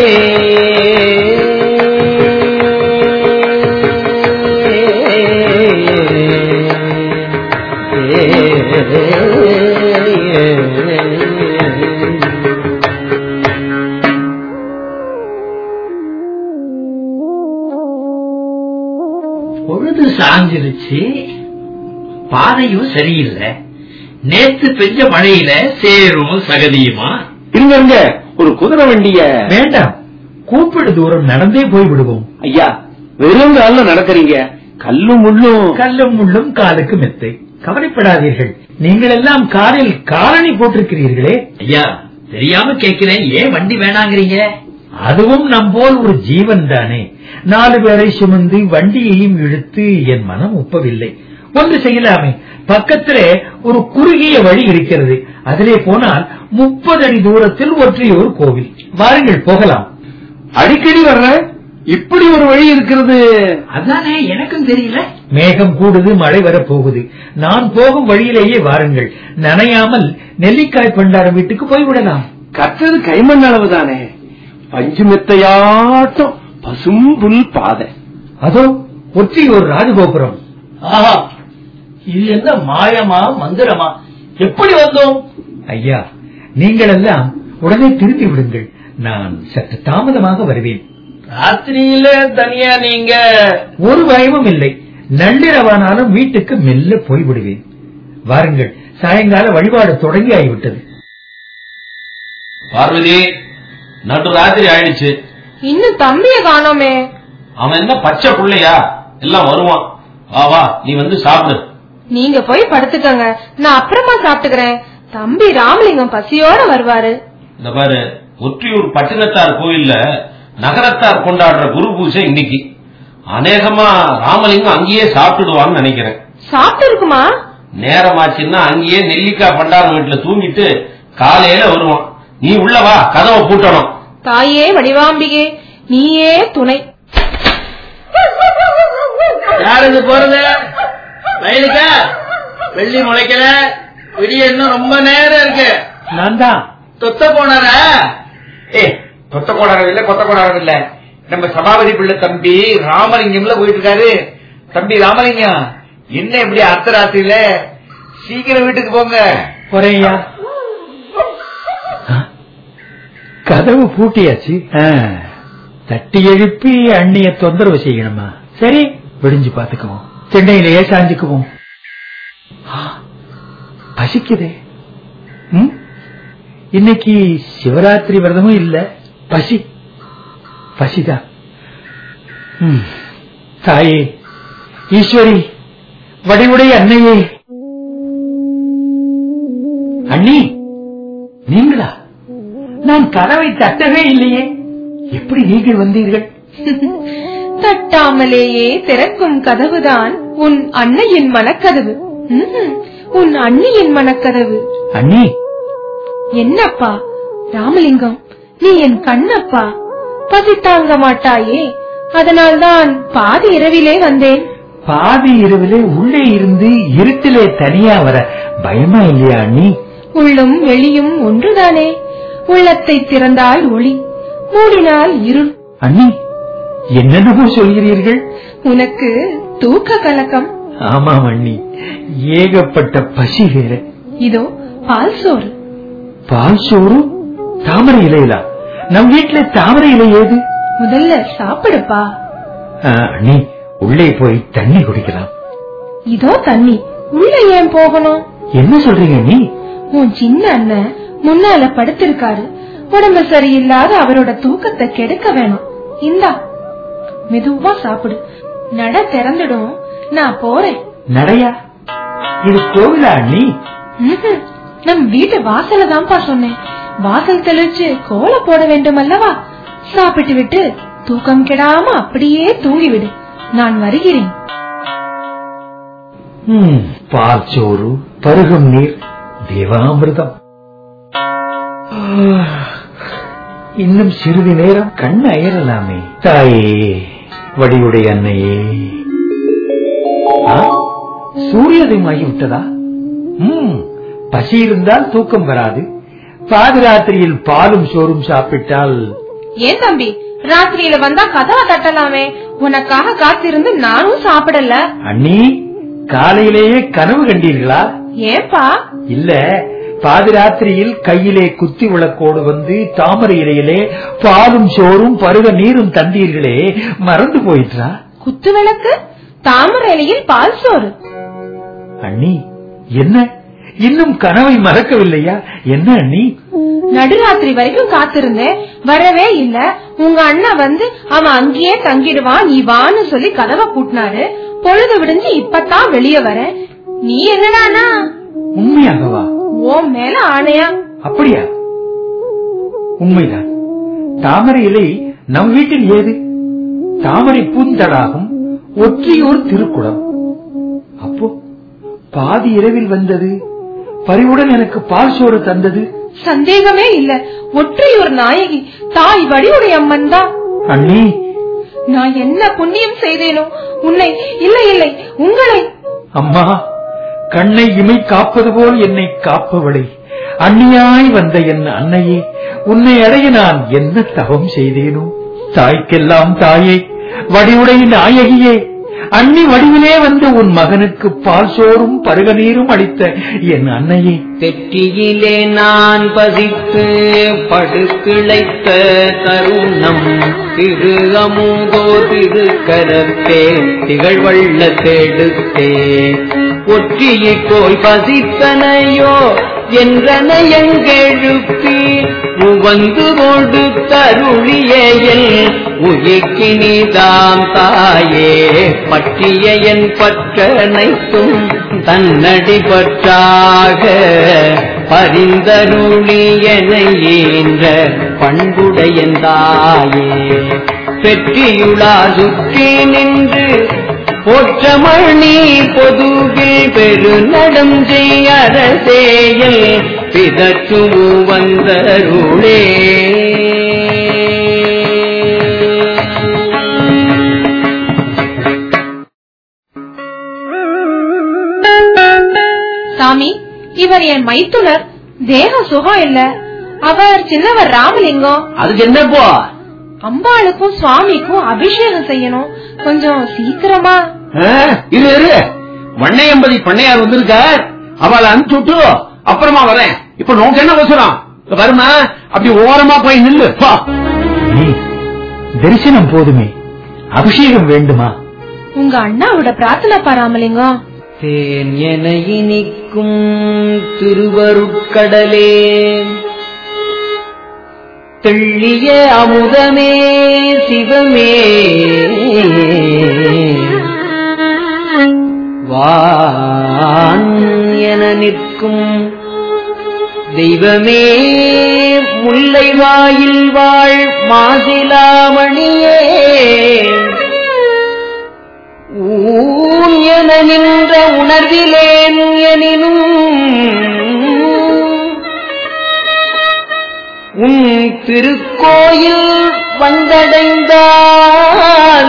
பொழுது சாஞ்சிருச்சு பாதையும் சரியில்லை நேத்து பெஞ்ச மழையில சேரும் சகதியுமா இருங்க இருங்க ஒரு குதிரை வண்டிய வேண்டாம் கூப்பிடு தூரம் நடந்தே போய் விடுவோம் ஐயா வெறும் கால நடக்கறீங்க கல்லும் முள்ளும் கல்லும் முள்ளும் காலுக்கு மெத்தை கவலைப்படாதீர்கள் நீங்கள் எல்லாம் காரில் காலணி போட்டிருக்கிறீர்களே ஐயா தெரியாம கேட்கிறேன் ஏன் வண்டி வேணாங்கிறீங்க அதுவும் நம் போல் ஒரு ஜீவன் தானே நாலு பேரை சுமந்து வண்டியையும் இழுத்து என் மனம் ஒப்பவில்லை ஒன்று செய்யலாமே பக்கத்திலே ஒரு குறுகிய வழி இருக்கிறது அதிலே போனால் முப்பது அடி தூரத்தில் ஒற்றையோர் கோவில் வாருங்கள் போகலாம் அடிக்கடி வர்ற இப்படி ஒரு வழி இருக்கிறது அதானே எனக்கும் தெரியல மேகம் கூடுது மழை வரப்போகுது நான் போகும் வழியிலேயே வாருங்கள் நனையாமல் நெல்லிக்காய் பண்டாரம் வீட்டுக்கு போய்விடலாம் கற்றது கைமண் அளவு தானே பஞ்சு மெத்தையாட்டம் பசும் புல் பாதை அதோ ஒற்றையோர் ராஜகோபுரம் ஆஹா இது என்ன மாயமா மந்திரமா எப்படி வந்தோம் ஐயா நீங்கள் எல்லாம் உடனே திரும்பி விடுங்கள் நான் சற்று தாமதமாக வருவேன் ராத்திரியில தனியா நீங்க ஒரு பயமும் இல்லை நள்ளிரவானாலும் வீட்டுக்கு மெல்ல போய்விடுவேன் வாருங்கள் சாயங்கால வழிபாடு தொடங்கி ஆகிவிட்டது பார்வதி நடு ராத்திரி ஆயிடுச்சு இன்னும் தம்பிய காணோமே அவன் என்ன பச்சை புள்ளையா எல்லாம் வருவான் வா வா நீ வந்து சாப்பிடு நீங்க போய் படுத்துக்கங்க நான் அப்புறமா சாப்பிட்டுக்கிறேன் தம்பி ராமலிங்கம் பசியோட வருவாரு இந்த பாரு ஒற்றியூர் பட்டினத்தார் கோயில்ல நகரத்தார் கொண்டாடுற குரு பூஜை இன்னைக்கு அநேகமா ராமலிங்கம் அங்கேயே சாப்பிட்டுடுவான்னு நினைக்கிறேன் சாப்பிட்டு இருக்குமா நேரமாச்சுன்னா அங்கேயே நெல்லிக்காய் பண்டாரம் வீட்டுல தூங்கிட்டு காலையில வருவான் நீ உள்ள வா கதவை பூட்டணும் தாயே வடிவாம்பிகே நீயே துணை யாருக்கு போறது வயலுக்கா வெள்ளி முளைக்கல விடிய இன்னும் ரொம்ப நேரம் இருக்கு நான் தான் தொத்த போனாரா ஏ கொத்த கோடாரம் இல்ல கொத்த கோடாரம் இல்ல நம்ம சபாபதி பிள்ளை தம்பி ராமலிங்கம்ல போயிட்டு இருக்காரு தம்பி ராமலிங்கம் என்ன இப்படி அர்த்தராத்திரியில சீக்கிரம் வீட்டுக்கு போங்க போறேயா கதவு பூட்டியாச்சு ஆ, தட்டி எழுப்பி அண்ணிய தொந்தரவு செய்யணுமா சரி விடிஞ்சு பாத்துக்குவோம் சென்னையிலேயே சாஞ்சுக்குவோம் ஆ, பசிக்குதே ம்? இன்னைக்கு சிவராத்திரி விரதமும் இல்ல பசி பசிதான் ம். தாயே ஈஸ்வரி வடிவுடைய அன்னையே அண்ணி நீங்களா நான் கதவை தட்டவே இல்லையே எப்படி நீங்கள் வந்தீர்கள் தட்டாமலேயே திறக்கும் கதவுதான் உன் அன்னையின் மனக்கதவு ம்ஹும். உன் அண்ணியின் மனக்கதவு அண்ணி என்னப்பா ராமலிங்கம் நீ என் கண்ணப்பா பசி தாங்க மாட்டாயே அதனால்தான் பாதி இரவிலே வந்தேன் பாதி இரவிலே உள்ளே இருந்து இருட்டிலே தனியா வர பயமா இல்லையா அண்ணி உள்ளும் வெளியும் ஒன்றுதானே உள்ளத்தை திறந்தால் ஒளி மூடினால் இருள் அண்ணி என்னென்னவோ சொல்கிறீர்கள் உனக்கு தூக்க கலக்கம் ஆமாம் அண்ணி ஏகப்பட்ட பசி வேற இதோ பால் சோறு பால் சோறு தாமரை இலையிலா நம் வீட்டுல தாமரை இலை ஏது முதல்ல சாப்பிடுப்பா ஆ, அண்ணி உள்ளே போய் தண்ணி குடிக்கலாம் இதோ தண்ணி உள்ள ஏன் போகணும் என்ன சொல்றீங்க நீ உன் சின்ன அண்ணன் முன்னால படுத்திருக்காரு உடம்பு சரியில்லாத அவரோட தூக்கத்தை கெடுக்க வேணாம் இந்தா மெதுவா சாப்பிடு நட திறந்துடும் நான் போறேன் நடையா இது கோவிலா அண்ணி ம்ஹும். நம் வீட்டு வாசல தான்ப்பா சொன்னேன் வாசல் தெளிச்சு கோலம் போட வேண்டும் அல்லவா சாப்பிட்டு விட்டு தூக்கம் கெடாம அப்படியே தூங்கிவிடு நான் வருகிறேன் ம், பால் சோறு பருகும் நீர் தேவாமிர்தம் ஆ, இன்னும் சிறிது நேரம் கண் அயரலாமே தாயே வடிவுடைய அன்னையே ஆ, சூரியோதயம் ஆகிவிட்டதா ம், பசி இருந்தால் தூக்கம் வராது பாதிராத்திரியில் பாலும் சோறும் சாப்பிட்டால் ஏன் தம்பி ராத்திரியில வந்தா கதவை தட்டலாமே உனக்காக காத்திருந்து நானும் சாப்பிடல அண்ணி காலையிலேயே கனவு கண்டீர்களா ஏன்பா இல்ல பாதிராத்திரியில் கையிலே குத்தி விளக்கோடு வந்து தாமரை இலையிலே பாலும் சோறும் பருக நீரும் தந்தீர்களே மறந்து போயிற்றா குத்து விளக்கு தாமரை இலையில் பால் சோறு அண்ணி என்ன இன்னும் கனவை மறக்கவில்லையா என்ன அண்ணி நடுராத்திரி வரைக்கும் காத்திருந்தேன் வரவே இல்ல உங்க அண்ணா வந்து அவன் அங்கேயே தங்கிடுவான் நீ வான்னு சொல்லி கதவை பூட்டினாரு பொழுது விடிஞ்சு இப்பதான் வெளியே வர நீ என்னடானா உண்மையாகவா ஓ மேல ஆணையா அப்படியா உண்மைதான் தாமரை இலை நம் வீட்டில் ஏது தாமரை பூந்தடாகும் ஒற்றியூர் திருக்குளம் அப்போ பாதி இரவில் வந்தது பரிவுடன் எனக்கு பால் சோறு தந்தது சந்தேகமே இல்ல ஒற்றையூர் நாயகி தாய் வடிவுடைய அம்மன் தான் அண்ணி நான் என்ன புண்ணியம் செய்தேனோ உன்னை இல்லை இல்லை உங்களை அம்மா கண்ணை இமை காப்பது போல் என்னை காப்பவளை அந்நியாய் வந்த என் அன்னையே உன்னை அடைய நான் என்ன தவம் செய்தேனோ தாய்க்கெல்லாம் தாயே வடிவுடை நாயகியே அன்னி வடிவிலே வந்த உன் மகனுக்கு பால் சோறும் பருக நீரும் அளித்த என் அன்னையே தெற்றியிலே நான் பதித்து படுக்கிழைத்த தருணம் திரு அமுதோ திரு கரத்தே திகழ்வள்ள தேடுத்தே ஒற்றியிற் போய் பசித்தனையோ என்றனையங்கெழுப்பி உவந்து கொண்டு தருளியேயல் உயிர்க்கினிதாம் தாயே பற்றிய என் பற்றனைத்தும் தன்னடி பற்றாக பரிந்தருளியன ஈன்ற பண்புடையந்தாயே பெற்றியுளார் சுற்றி நின்று போற்றமணி பொதுவில் பெருநடம் செய்யரசேயல் பிதற்று வந்தருளே சாமி இவர் என் மைத்துனர் தேக சுகம் இல்ல அவர் சின்னவர் ராமலிங்கம் அதுக்கு என்னப்போ அம்பாளுக்கும் சுவாமிக்கும் அபிஷேகம் செய்யணும் கொஞ்சம் சீக்கிரமா இரு இரு வண்ணையம்பதி பண்ணையார் வந்திருக்கார் அவளை அனுப்பிச்சுட்டு அப்புறமா வரேன் இப்ப நோக்கு என்ன அவசரம் இங்க வருமா அப்படி ஓரமா போய் நில்லு போ. நீ தரிசனம் போதுமே அபிஷேகம் வேண்டுமா உங்க அண்ணாவோட பிரார்த்தனை பாராமலிங்கம் தேன் என இனிக்கும் திருவருட்கடலே தெள்ளிய அமுதமே சிவமே வான் என நிற்கும் தெய்வமே முல்லை வாயில் வாழ் மாசிலாமணியே ஊன் என நின்ற உணர்விலேன் எனினும் உன் திருக்கோயில் வந்தடைந்தால்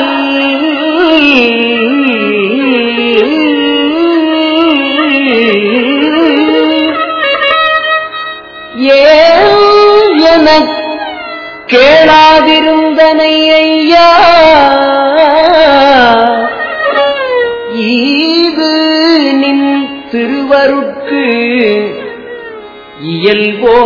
ஏன் எனக் கேளாதிருந்தனை ஐயா ஈது நின் திருவருட்கு இயல்போ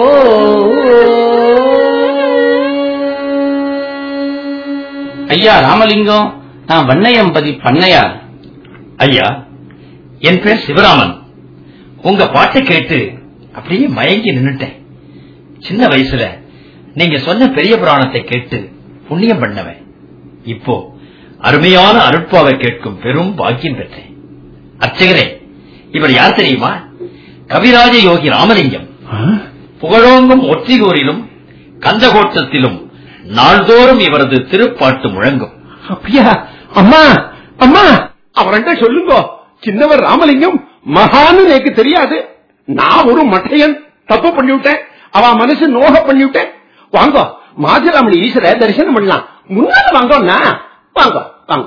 ஐயா ராமலிங்கம் நான் வண்ணையம்பதி பண்ணையார் ஐயா என் பேர் சிவராமன் உங்க பாட்டு கேட்டு அப்படியே மயங்கி நின்னுட்டேன் சின்ன வயசுல நீங்க சொன்ன பெரிய புராணத்தை கேட்டு புண்ணியம் பண்ணவன் இப்போ அருமையான அருட்பாவை கேட்கும் பெரும் பாக்கியம் பெற்றேன் அர்ச்சகரே இவர் யார் தெரியுமா கவிராஜ யோகி ராமலிங்கம் புகழோங்கும் ஒற்றிகூரிலும் கந்தகோட்டத்திலும் நாள்தோறும் இவரது திருப்பாட்டு முழங்கும் அப்படியா அம்மா அம்மா அவர்கிட்ட சொல்லுங்க சின்னவர் ராமலிங்கம் மகான்னு எனக்கு தெரியாது நான் ஒரு மட்டையன் தப்பு பண்ணிவிட்டேன் அவ மனசு நோக பண்ணிவிட்டேன் வாங்க மாஜராமணி ஈஸ்வர தரிசனம் பண்ணலாம் முன்னால வாங்கண்ணா வாங்க வாங்க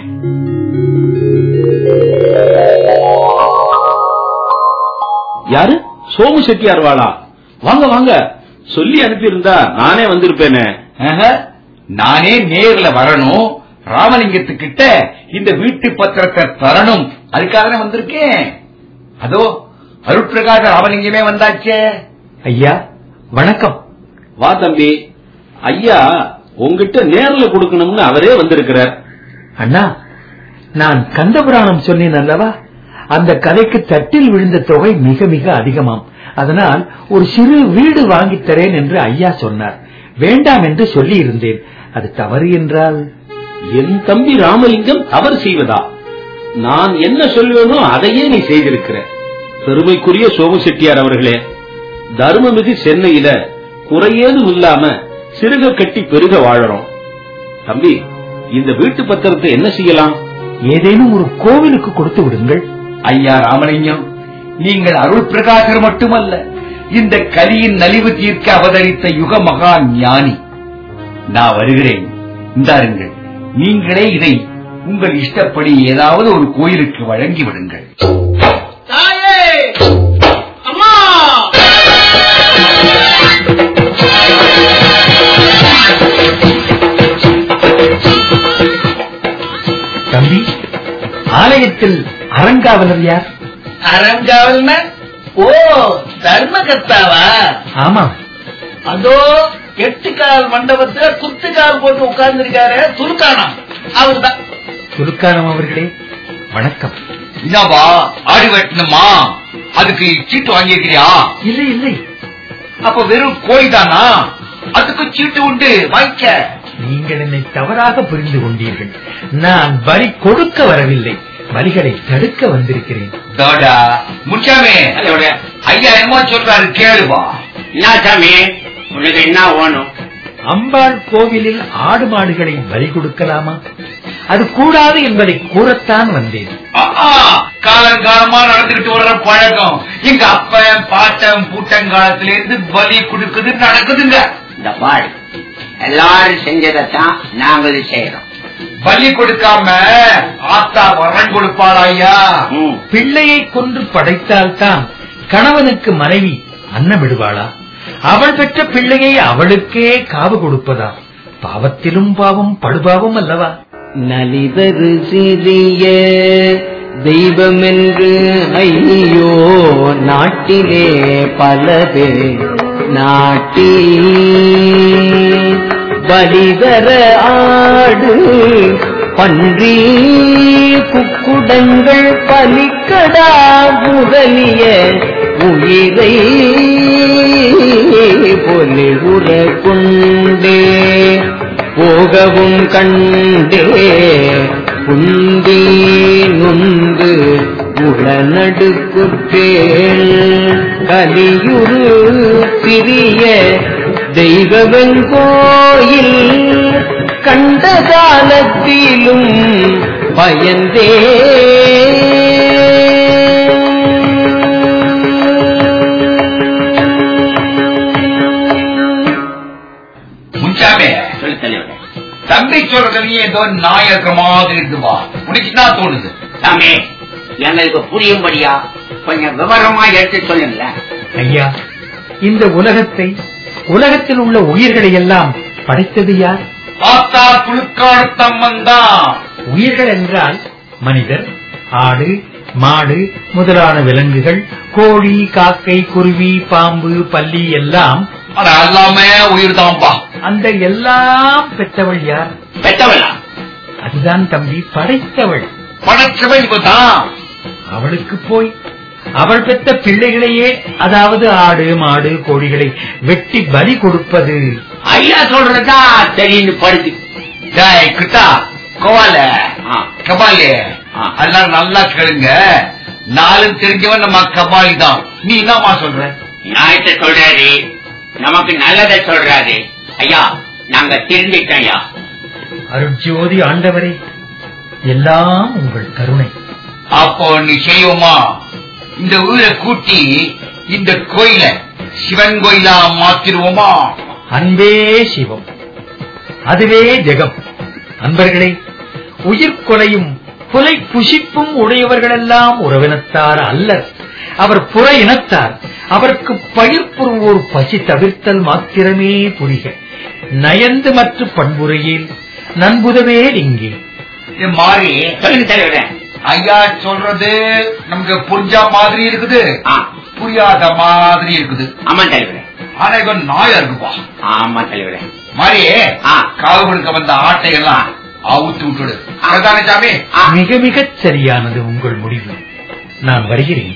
யாரு சோமு செட்டியார் வாளா வாங்க வாங்க சொல்லி அனுப்பியிருந்தா நானே வந்திருப்பேனே நானே நேர்ல வரணும் ராமலிங்கத்துக்கிட்ட இந்த வீட்டு பத்திரத்தை தரணும் அதுக்காக தான் வந்திருக்கேன் அதோ அருட்பிரகாச ராமலிங்கமே வந்தாச்சே ஐயா வணக்கம் வா தம்பி ஐயா உங்ககிட்ட நேர்ல கொடுக்கணும்னு அவரே வந்திருக்கிறார் அண்ணா நான் கந்தபுராணம் சொன்னேன் அல்லவா அந்த கதைக்கு தட்டில் விழுந்த தொகை மிக மிக அதிகமாம் அதனால் ஒரு சிறு வீடு வாங்கித் தரேன் என்று ஐயா சொன்னார் வேண்டாம் என்று சொல்லி இருந்தேன் அது தவறு என்றால் என் தம்பி ராமலிங்கம் தவறு செய்வதா நான் என்ன சொல்வேனோ அதையே நீ செய்திருக்கிற பெருமைக்குரிய சோமு செட்டியார் அவர்களே தர்மமிகு சென்னையில குறையேதும் இல்லாம சிறுக கட்டி பெருக வாழறோம் தம்பி இந்த வீட்டு பத்திரத்தை என்ன செய்யலாம் ஏதேனும் ஒரு கோவிலுக்கு கொடுத்து விடுங்கள் ஐயா ராமலிங்கம் நீங்கள் அருள் பிரகாசர் மட்டுமல்ல இந்த கலியின் நலிவு தீர்க்க அவதரித்த யுக மகா ஞானி நான் வருகிறேன் இந்தாருங்கள் நீங்களே இதை உங்கள் இஷ்டப்படி ஏதாவது ஒரு கோயிலுக்கு வழங்கி விடுங்கள் தாயே அம்மா தம்பி ஆலயத்தில் அரங்காவலர் யார் அரங்காவல்னா ஓ தர்மகர்த்தாவா ஆமாம் அதோ எட்டு கால் மண்டபத்துல குத்து கால் போட்டு உட்கார்ந்து இருக்காரு துருக்கானம் அவர்தான் துலுக்கானம் அவர்களே வணக்கம் என்னவா ஆடி வெட்டணுமா அதுக்கு சீட்டு வாங்கியிருக்கிறியா இல்லை இல்லை அப்ப வெறும் கோயில் தானா அதுக்கு சீட்டு உண்டு வாங்கிக்க நீங்கள் என்னை தவறாக புரிந்து கொண்டீர்கள் நான் பலி கொடுக்க வரவில்லை பலிகளை தடுக்க வந்திருக்கிறேன் தாடா முன்சாமி ஐயா என்னமோ சொல்றாரு கேளுப்பா என்ன சாமி உனக்கு என்ன வேணும் அம்பாள் கோவிலில் ஆடு மாடுகளை பலி கொடுக்கலாமா அது கூடாது என்பதை கூறத்தான் வந்தேன் காலங்காலமா நடந்துகிட்டு வர்ற பழக்கம் எங்க அப்பன் பாட்டன் பூட்டங்காலத்துல இருந்து பலி கொடுக்குது நடக்குதுங்க இந்த பாடு எல்லாரும் செஞ்சதைத்தான் நாங்களும் செய்யறோம் பலி கொடுக்காம ஆத்தா வரம் கொடுப்பாளா ஐயா பிள்ளையை கொன்று படைத்தால்தான் கணவனுக்கு மனைவி அன்னமிடுவாளா அவள் பெற்ற பிள்ளையை அவளுக்கே காவு கொடுப்பதா பாவத்திலும் பாவம் படுபாவம் அல்லவா நலிதரு சிறிய தெய்வமென்று ஐயோ நாட்டிலே பல பேர் நாட்டி பலிதர ஆடு பன்றி குக்குடங்கள் பலிக்கடா முதலிய உயிரை பொலிவுற கொண்டே போகவும் கண்டே குந்தி நொந்து உளநடுக்குற்றேள் கலியுரு சிறிய தெய்வவெங்கோயில் கண்ட காலத்திலும் பயந்தே முன்சாமே சொல்லு தலைவரே தம்பி சொல்றது நீ ஏதோ நாய் இருக்கிற மாதிரி இருக்குவா உனக்கு என்ன தோணுது சாமி எங்களுக்கு புரியும்படியா கொஞ்சம் விவரமா எடுத்து சொல்லுங்களேன் ஐயா இந்த உலகத்தை உலகத்தில் உள்ள உயிர்களை எல்லாம் படைத்தது யார் ஆத்தா புழுக்காடு தம்மன் தான் உயிர்கள் என்றால் மனிதர் ஆடு மாடு முதலான விலங்குகள் கோழி காக்கை குருவி பாம்பு பல்லி எல்லாம் அது எல்லாமே உயிர் தான்ப்பா அந்த எல்லாம் பெற்றவள் யார் பெற்றவளா அதுதான் தம்பி படைத்தவள் படைச்சவன் இப்பதான் அவளுக்கு போய் அவள் பெற்ற பிள்ளைகளையே அதாவது ஆடு மாடு கோழிகளை வெட்டி பலி கொடுப்பது ஐயா சொல்றதா தெரியுன்னு படுது டேய் கிட்டா கோவால கபாலி எல்லாம் நல்லா கேளுங்க நாலு தெரிஞ்சவன் நம்ம கபாலி தான் நீ என்னமா சொல்ற நியாயத்தை சொல்றாரு நமக்கு நல்லதை சொல்றாரு ஐயா நாங்க திருந்திட்டோம் ஐயா அருட்ஜோதி ஆண்டவரே எல்லாம் உங்கள் கருணை அப்போ நீ செய்வோமா இந்த ஊரை கூட்டி இந்த கோயில சிவன் கோயிலா மாத்திருவோமா அன்பே சிவம் அதுவே ஜெகம் அன்பர்களே உயிர் கொலையும் கொலை புசிப்பும் உடையவர்களெல்லாம் உறவினத்தார் அல்லர் அவர் புற இனத்தார் அவருக்கு பயிர் புரிவோர் பசி தவிர்த்தல் மாத்திரமே புரிக நயந்து மற்ற பண்புரையில் நண்புதவே இங்கே இது மாறி சொல்லுங்க தலைவரே ஐயா சொல்றது நமக்கு புரிஞ்ச மாதிரி இருக்குது புரியாத மாதிரி இருக்குது ஆமா தலைவரே ஆனா இவன் நாயா இருக்குப்பா ஆமா தலைவரே மாறி காவு கொடுக்க வந்த ஆட்டை எல்லாம் அவுத்து விட்டுடு அதுதானே சாமி மிக மிகச் சரியானது உங்கள் முடிவு நான் வருகிறேன்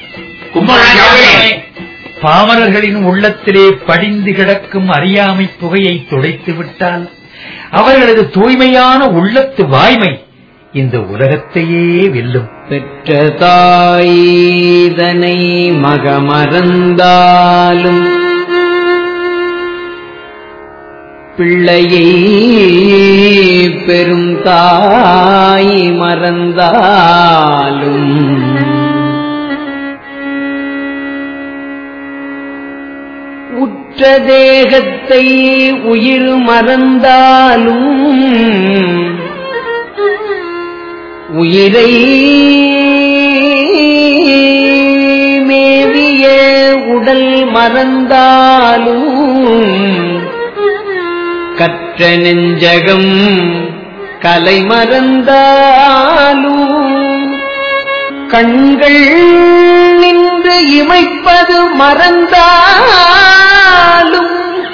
பாமரர்களின் உள்ளத்திலே படிந்து கிடக்கும் அறியாமை புகையை துடைத்து விட்டால் அவர்களது தூய்மையான உள்ளத்து வாய்மை இந்த உலகத்தையே வெல்லும் பெற்ற தாயிதனை மகமறந்தாலும் பிள்ளையை பெரும் தாய் மறந்தாலும் உற்ற தேகத்தை உயிர் மறந்தாலும் உயிரை மேவிய உடல் மறந்தாலும் கற்ற நெஞ்சகம் கலை மறந்தாலும் கண்கள் நின்று இமைப்பது மறந்தாலும்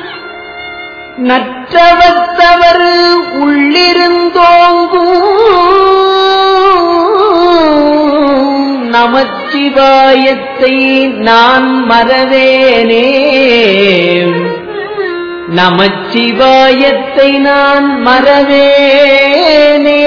நற்றவத்தவர் உள்ளிருந்தோங்கும் நமச்சிவாயத்தை நான் மறவேனே நமச்சிவாயத்தை நான் மறவேனே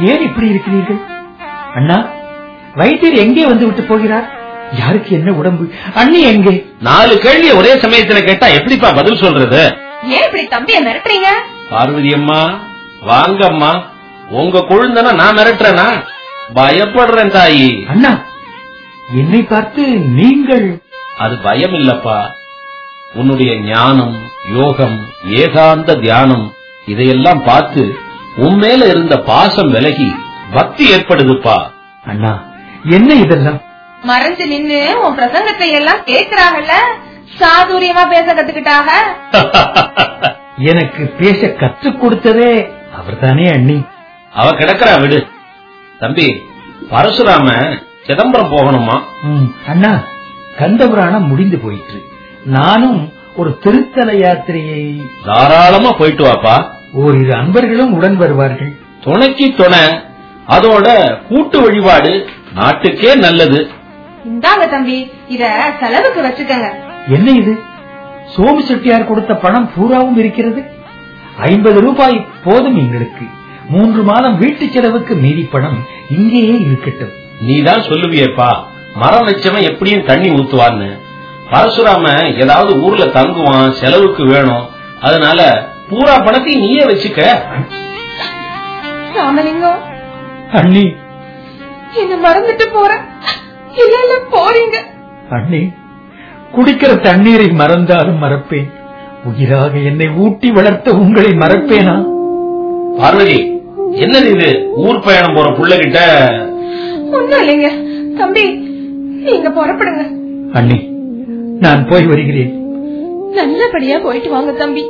ஏன் இப்படி இருக்கிறீர்கள் அண்ணா வைத்தியர் எங்கே வந்து விட்டு போகிறார் யாருக்கு என்ன உடம்பு அண்ணி எங்கே நாலு கேள்வி ஒரே சமயத்துல கேட்டா எப்படிப்பா பதில் சொல்றது ஏன் இப்படி தம்பிய மிரட்டுறீங்க பார்வதி அம்மா வாங்கம்மா உங்க கொழுந்தனா நான் மிரட்டுறேனா பயப்படுறேன் தாயி அண்ணா என்னை பார்த்து நீங்கள் அது பயம் இல்லப்பா உன்னுடைய ஞானம் யோகம் ஏகாந்த தியானம் இதையெல்லாம் பார்த்து உன்மேல இருந்த பாசம் விலகி பக்தி ஏற்படுதுப்பா அண்ணா என்ன இதெல்லாம் மறைஞ்சு நின்னு உன் பிரசங்கத்தை எல்லாம் கேக்குறாங்கல்ல சாதுரியமா பேச கத்துக்கிட்டாக எனக்கு பேச கற்றுக் கொடுத்ததே அவர்தானே அண்ணி அவ கிடக்குறா விடு தம்பி பரசுராம சிதம்பரம் போகணுமா ம், அண்ணா கந்தபுராணம் முடிந்து போயிற்று நானும் ஒரு திருத்தல யாத்திரையை தாராளமா போயிட்டு வாப்பா ஓரிரு அன்பர்களும் உடன் வருவார்கள் துணைக்கு துணை அதோட கூட்டு வழிபாடு நாட்டுக்கே நல்லது இந்தாங்க தம்பி இத செலவுக்கு வச்சுக்கங்க என்ன இது சோமு செட்டியார் கொடுத்த பணம் பூராவும் இருக்கிறது ஐம்பது ரூபாய் போதும் எங்களுக்கு மூன்று மாதம் வீட்டு செலவுக்கு மீதி பணம் இங்கேயே இருக்கட்டும் நீதான் சொல்லுவியேப்பா மரம் வச்சவன் எப்படியும் தண்ணி ஊத்துவான்னு பரசுராம ஏதாவது ஊர்ல தங்குவான் செலவுக்கு வேணும் அதனால பூரா பணத்தையும் நீயே வச்சுக்க ராமலிங்கம் அண்ணி என்ன மறந்துட்டு போற இல்ல இல்ல போறீங்க அண்ணி குடிக்கிற தண்ணீரை மறந்தாலும் மறப்பேன் உயிராக என்னை ஊட்டி வளர்த்த உங்களை மறப்பேனா பார்வதி என்னது இது ஊர் பயணம் போற புள்ளகிட்ட ஒண்ணும் இல்லைங்க தம்பி நீங்க புறப்படுங்க அண்ணி நான் போய் வருகிறேன் நல்லபடியா போயிட்டு வாங்க தம்பி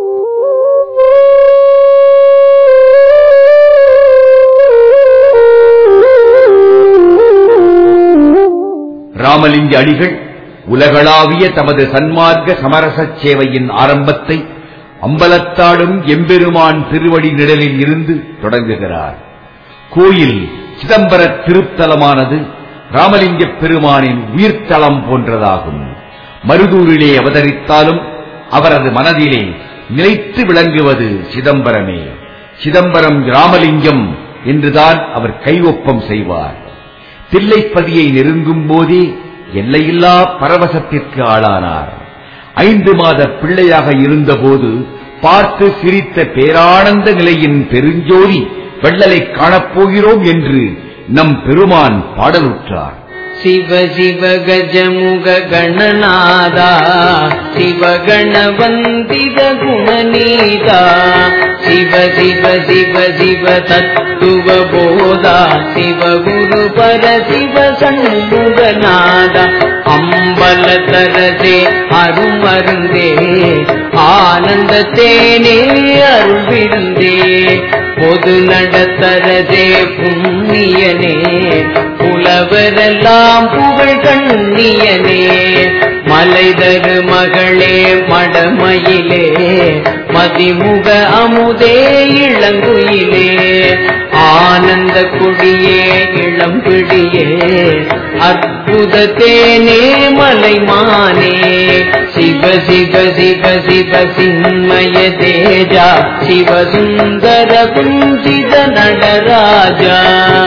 ராமலிங்க அடிகள் உலகளாவிய தமது சன்மார்க்க சமரச சேவையின் ஆரம்பத்தை அம்பலத்தாடும் எம்பெருமான் திருவடி நிழலில் இருந்து தொடங்குகிறார் கோயில் சிதம்பர திருத்தலமானது ராமலிங்க பெருமானின் உயிர்த்தலம் போன்றதாகும் மருதூரிலே அவதரித்தாலும் அவரது மனதிலே நிலைத்து விளங்குவது சிதம்பரமே சிதம்பரம் ராமலிங்கம் என்றுதான் அவர் கையொப்பம் செய்வார் தில்லைப்பதியை நெருங்கும் போதே எல்லையில்லா பரவசத்திற்கு ஆளானார் ஐந்து மாத பிள்ளையாக இருந்தபோது பார்த்து சிரித்த பேரானந்த நிலையின் பெருஞ்சோதி வெள்ளலை காணப்போகிறோம் என்று நம் பெருமான் பாடலுற்றார் சிவ சிவ கஜமுக கணநாதா சிவகண வந்தித குணநீதா சிவ சிவ சிவ சிவ தத்துவ போதா சிவ குரு பர சிவ சண்முகநாதா அம்பல தரதே அருமருந்தே ஆனந்த தேனே அருள்விருந்தே பொது நடத்தரதே புண்ணியனே புலவரெல்லாம் புகழ் கண்ணியனே மலைதரு மகளே மடமயிலே மதிமுக அமுதே இளங்குயிலே ஆனந்த குடியே இளம்பிடியே அற்புத தேனே மலைமானே சிவ சிவ சிவ சிவ சின்மய தேஜா சிவ சுந்தர குஞ்சித நடராஜா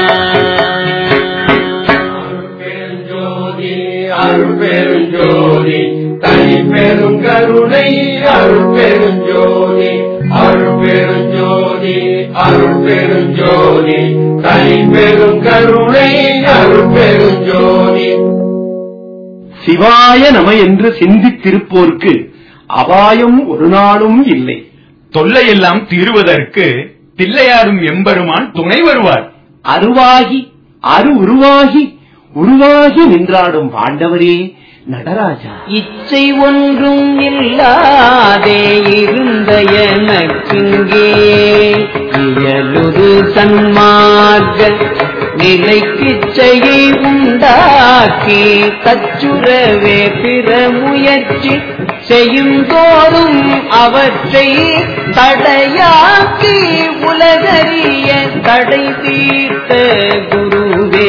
அருள்பெருஞ்சோதி தனி பெருங்கருணை அருள்பெருஞ்சோதி அருள்பெருஞ்சோதி அருள்பெருஞ்சோதி தனி பெருங்கருணை அருள்பெருஞ்சோதி சிவாய நம என்று சிந்தித்திருப்போருக்கு அபாயம் ஒரு நாளும் இல்லை தொல்லையெல்லாம் தீருவதற்கு தில்லையாரும் எம்பெருமான் துணை வருவார் அருவாகி அரு உருவாகி உருவாகி நின்றாடும் பாண்டவரே நடராஜா இச்சை ஒன்றும் இல்லாதே இருந்த எனக்கிங்கே இயலுது சன்மார்க்க நிலைக்கிச்சையை உண்டாக்கி தச்சுரவே பிற முயற்சி செய்யும் தோறும் அவற்றை தடையாக்கி உலகறிய தடை தீர்த்த குருவே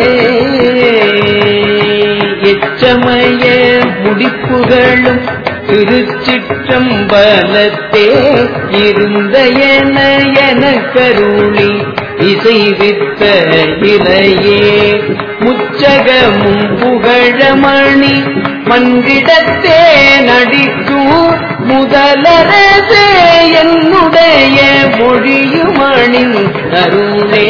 எச்சமய முடிப்புகளும் திருச்சிற்றம்பலத்தே இருந்த என என கருளி இசைவித்த இலையே முச்சகமும் புகழமணி மன்றிடத்தே நடிக்கும் முதலரசே என்னுடைய மொழியுமணின் அருளே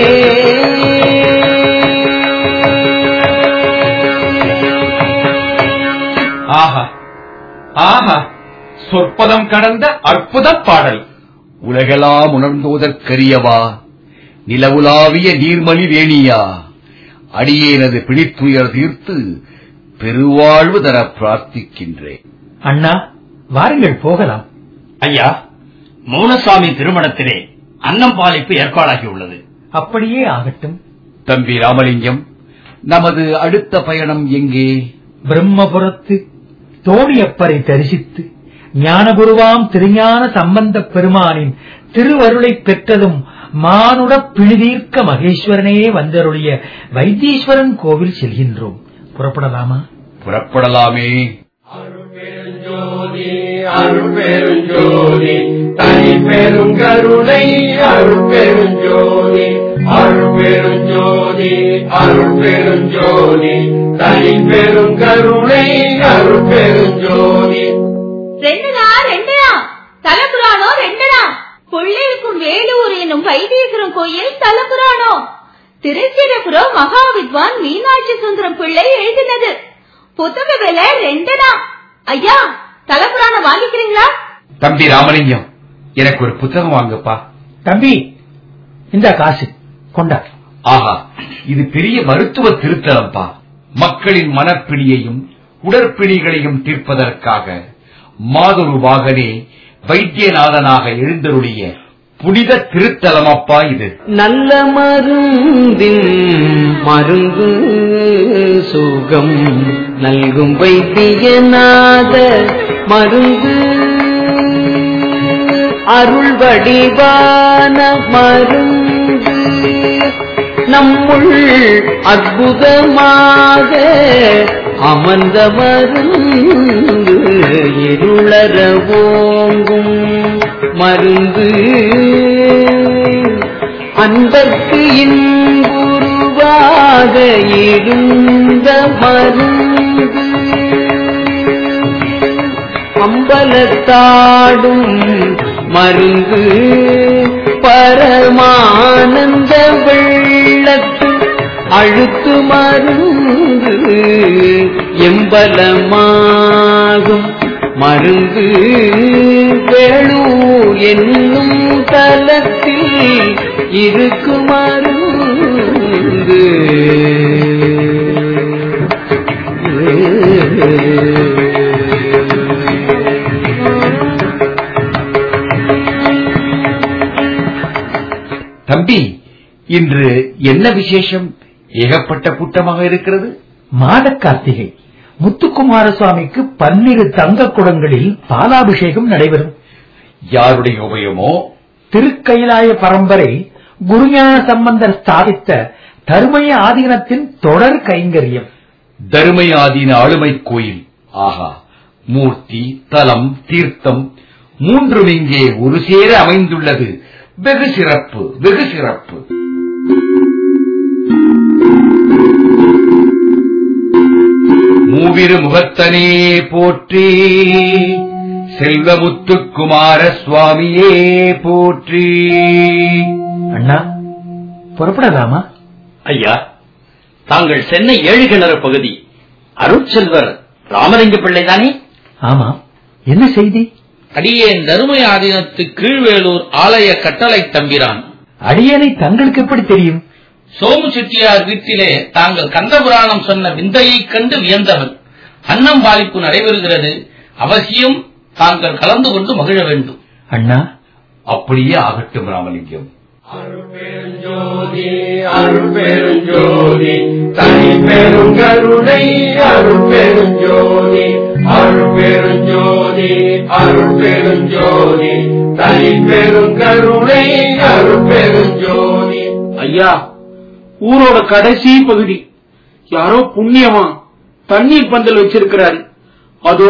ஆஹா ஆஹா சொற்பதம் கடந்த அற்புத பாடல் உலகெல்லாம் உணர்ந்தோதற்கரியவா நிலவுலாவிய நீர்மணி வேணியா அடியேனது பிடித்துயர் தீர்த்து பெருவாழ்வு தர பிரார்த்திக்கின்றேன் அண்ணா வாருங்கள் போகலாம் ஐயா மௌனசாமி திருமணத்திலே அன்னம் பாலிப்பு ஏற்பாடாகியுள்ளது அப்படியே ஆகட்டும் தம்பி ராமலிங்கம் நமது அடுத்த பயணம் எங்கே பிரம்மபுரத்து தோணியப்பரை தரிசித்து ஞானகுருவாம் திருஞான சம்பந்தப் பெருமானின் திருவருளைப் பெற்றதும் மானுட பிணிதீர்க்க மகேஸ்வரனே வந்தருளிய வைத்தீஸ்வரன் கோவில் செல்கின்றோம் புறப்படலாமா புறப்படலாமே அருள்பெருஞ்சோதி தனி பெரும் கருணை அருள்பெருஞ்சோதி அருள்பெருஞ்சோதி அருள்பெருஞ்சோதி தனி பெரும் கருணை அருள்பெருஞ்சோதி ரெண்டுடா ரெண்டுடா தலபுராணம் ரெண்டுடா புள்ளிருக்கும் வேலூர் என்னும் வைத்தீஸ்வரன் கோயில் தலபுராணம் திருச்சிரபுரம் மகா வித்வான் மீனாட்சி சுந்தரம் பிள்ளை எழுதினது புத்தக விலை ரெண்டுடா ஐயா தலபுராணம் வாங்கிக்கிறீங்களா தம்பி ராமலிங்கம் எனக்கு ஒரு புத்தகம் வாங்கப்பா தம்பி இந்த காசு கொண்டா ஆஹா இது பெரிய மருத்துவ திருத்தலம்பா மக்களின் மனப்பிணியையும் உடற்பிணிகளையும் தீர்ப்பதற்காக மாதொரு வாகனே வைத்தியநாதனாக எழுந்தருடைய புனித திருத்தலமப்பா இது நல்ல மருந்தின் மருந்து சுகம் நல்கும் வைத்தியநாத மருந்து அருள் வடிவான மருந்து நம்முள் அற்புதமாக அமர்ந்த மருந்து இருளர ஓங்கும் மருந்து அன்பர்க்கு இன்புருவாக இருந்த மருந்து அம்பலத்தாடும் மருந்து பரமானந்த வெள்ளத்து அழுத்து மருந்து எம்பலமாகும் மருந்து வேளு என்னும் தலத்தில் இருக்கு மருந்து தம்பி இன்று என்ன விசேஷம் ஏகப்பட்ட கூட்டமாக இருக்கிறது மாத கார்த்திகை முத்துக்குமார சுவாமிக்கு பன்னிரு தங்க குடங்களில் பாலாபிஷேகம் நடைபெறும் யாருடைய உபயமோ திருக்கைலாய பரம்பரை குருஞான சம்பந்தர் ஸ்தாபித்த தருமய ஆதீனத்தின் தொடர் கைங்கரியம் தருமையாதீன ஆளுமை கோயில் ஆஹா மூர்த்தி தலம் தீர்த்தம் மூன்றும் இங்கே ஒரு சேர அமைந்துள்ளது வெகு சிறப்பு வெகு சிறப்பு மூவிரு முகத்தனே போற்றி செல்வமுத்துக்குமார சுவாமியே போற்றி அண்ணா புறப்படலாமா ஐயா தாங்கள் சென்னை ஏழு கிணறு பகுதி அருட்செல்வர் ராமலிங்க பிள்ளை தானே ஆமா என்ன செய்தி அடியேன் தருமை ஆதீனத்து கீழ்வேலூர் ஆலய கட்டளை தம்பிரான் அடியனை தங்களுக்கு எப்படி தெரியும் சோமு செட்டியார் வீட்டிலே தாங்கள் கந்தபுராணம் சொன்ன விந்தையைக் கண்டு வியந்தவன் அன்னம் பாலிப்பு நடைபெறுகிறது அவசியம் தாங்கள் கலந்து கொண்டு மகிழ வேண்டும் அண்ணா அப்படியே ஆகட்டும் ராமலிங்கம் அருள்பெருஞ்சோதி அருள்பெருஞ்சோதி தனி பெரும் கருணை அருள்பெருஞ்சோதி அருள்பெருஞ்சோதி அருள்பெருஞ்சோதி தனி பெரும் கருணை அருள்பெருஞ்சோதி ஐயா ஊரோட கடைசி பகுதி யாரோ புண்ணியமா தண்ணீர் பந்தல் வச்சிருக்கிறாரு அதோ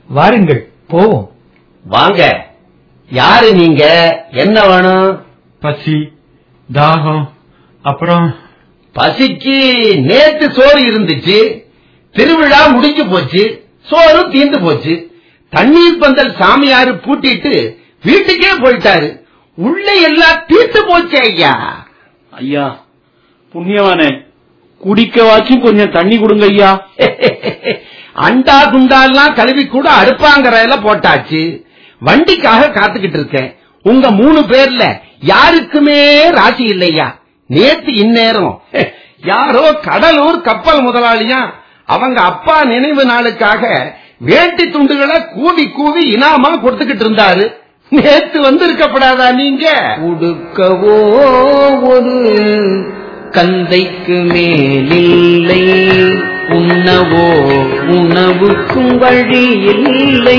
வாருங்கள் போவோம் வாங்க யாரு நீங்க என்ன வேணும் பசி தாகம் அப்புறம் பசிக்கு நேத்து சோறு இருந்துச்சு திருவிழா முடிஞ்சு போச்சு சோறு தீந்து போச்சு தண்ணீர் பந்தல் சாமியாரு பூட்டிட்டு வீட்டுக்கே போயிட்டாரு உள்ள எல்லாம் தீர்த்து போச்சு ஐயா ஐயா புண்ணியவானே குடிக்கவாச்சும் கொஞ்சம் தண்ணி கொடுங்க ஐயா அண்டா குண்டாலாம் கழுவி கூட அடுப்பாங்கறையில போட்டாச்சு வண்டிக்காக காத்துக்கிட்டு இருக்கேன் உங்க மூணு பேர்ல யாருக்குமே ராசி இல்லையா நேத்து இந்நேரம் யாரோ கடலூர் கப்பல் முதலாளியா அவங்க அப்பா நினைவு நாளுக்காக வேட்டி துண்டுகளை கூவி கூவி இனாமா கொடுத்துக்கிட்டு இருந்தாரு நேத்து வந்து இருக்கப்படாதா நீங்க உடுக்கவோ ஒரு கந்தைக்கு மேலில்லை உண்ணவோ உணவுக்கும் வழி இல்லை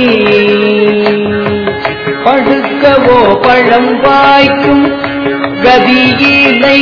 படுக்கவோ பழம் வாய்க்கும் கதியிலை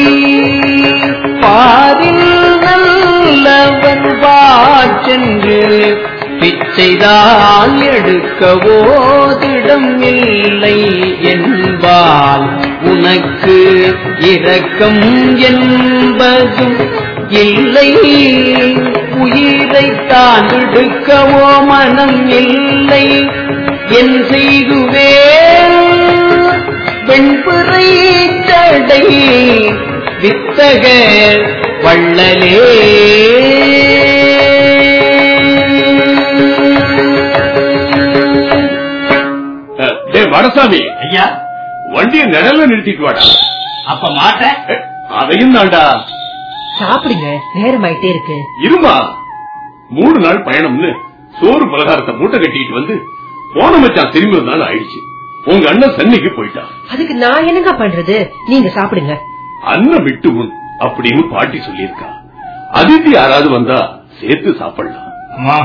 பாரில் நல்லவன் வாச்சென்று பிச்சைதான் எடுக்கவோ திடம் இல்லை என்பால் உனக்கு இரக்கம் என்பதும் இல்லை உயிரைத்தான் விடுக்கவோ மனம் இல்லை என் செய்குவேன் வெண்புரை தடை வித்தக வள்ளலே டே வடசாமி ஐயா வண்டியை நிழல்ல நிறுத்திட்டு வாடா அப்ப மாட்டேன் அதையும் தாண்டா சாப்பிடுங்க நேரமாயிட்டே இருக்கு இருமா மூணு நாள் பயணம்னு சோறு பலகாரத்தை மூட்டை கட்டிட்டு வந்து போன மச்சான் திரும்பி வந்தாலும் ஆயிடுச்சு உங்க அண்ணன் சென்னைக்கு போயிட்டான் அதுக்கு நான் என்னங்க பண்றது நீங்க சாப்பிடுங்க அண்ணன் விட்டு உன் அப்படின்னு பாட்டி சொல்லியிருக்கா அதித்தி யாராவது வந்தா சேர்த்து சாப்பிடலாம் அம்மா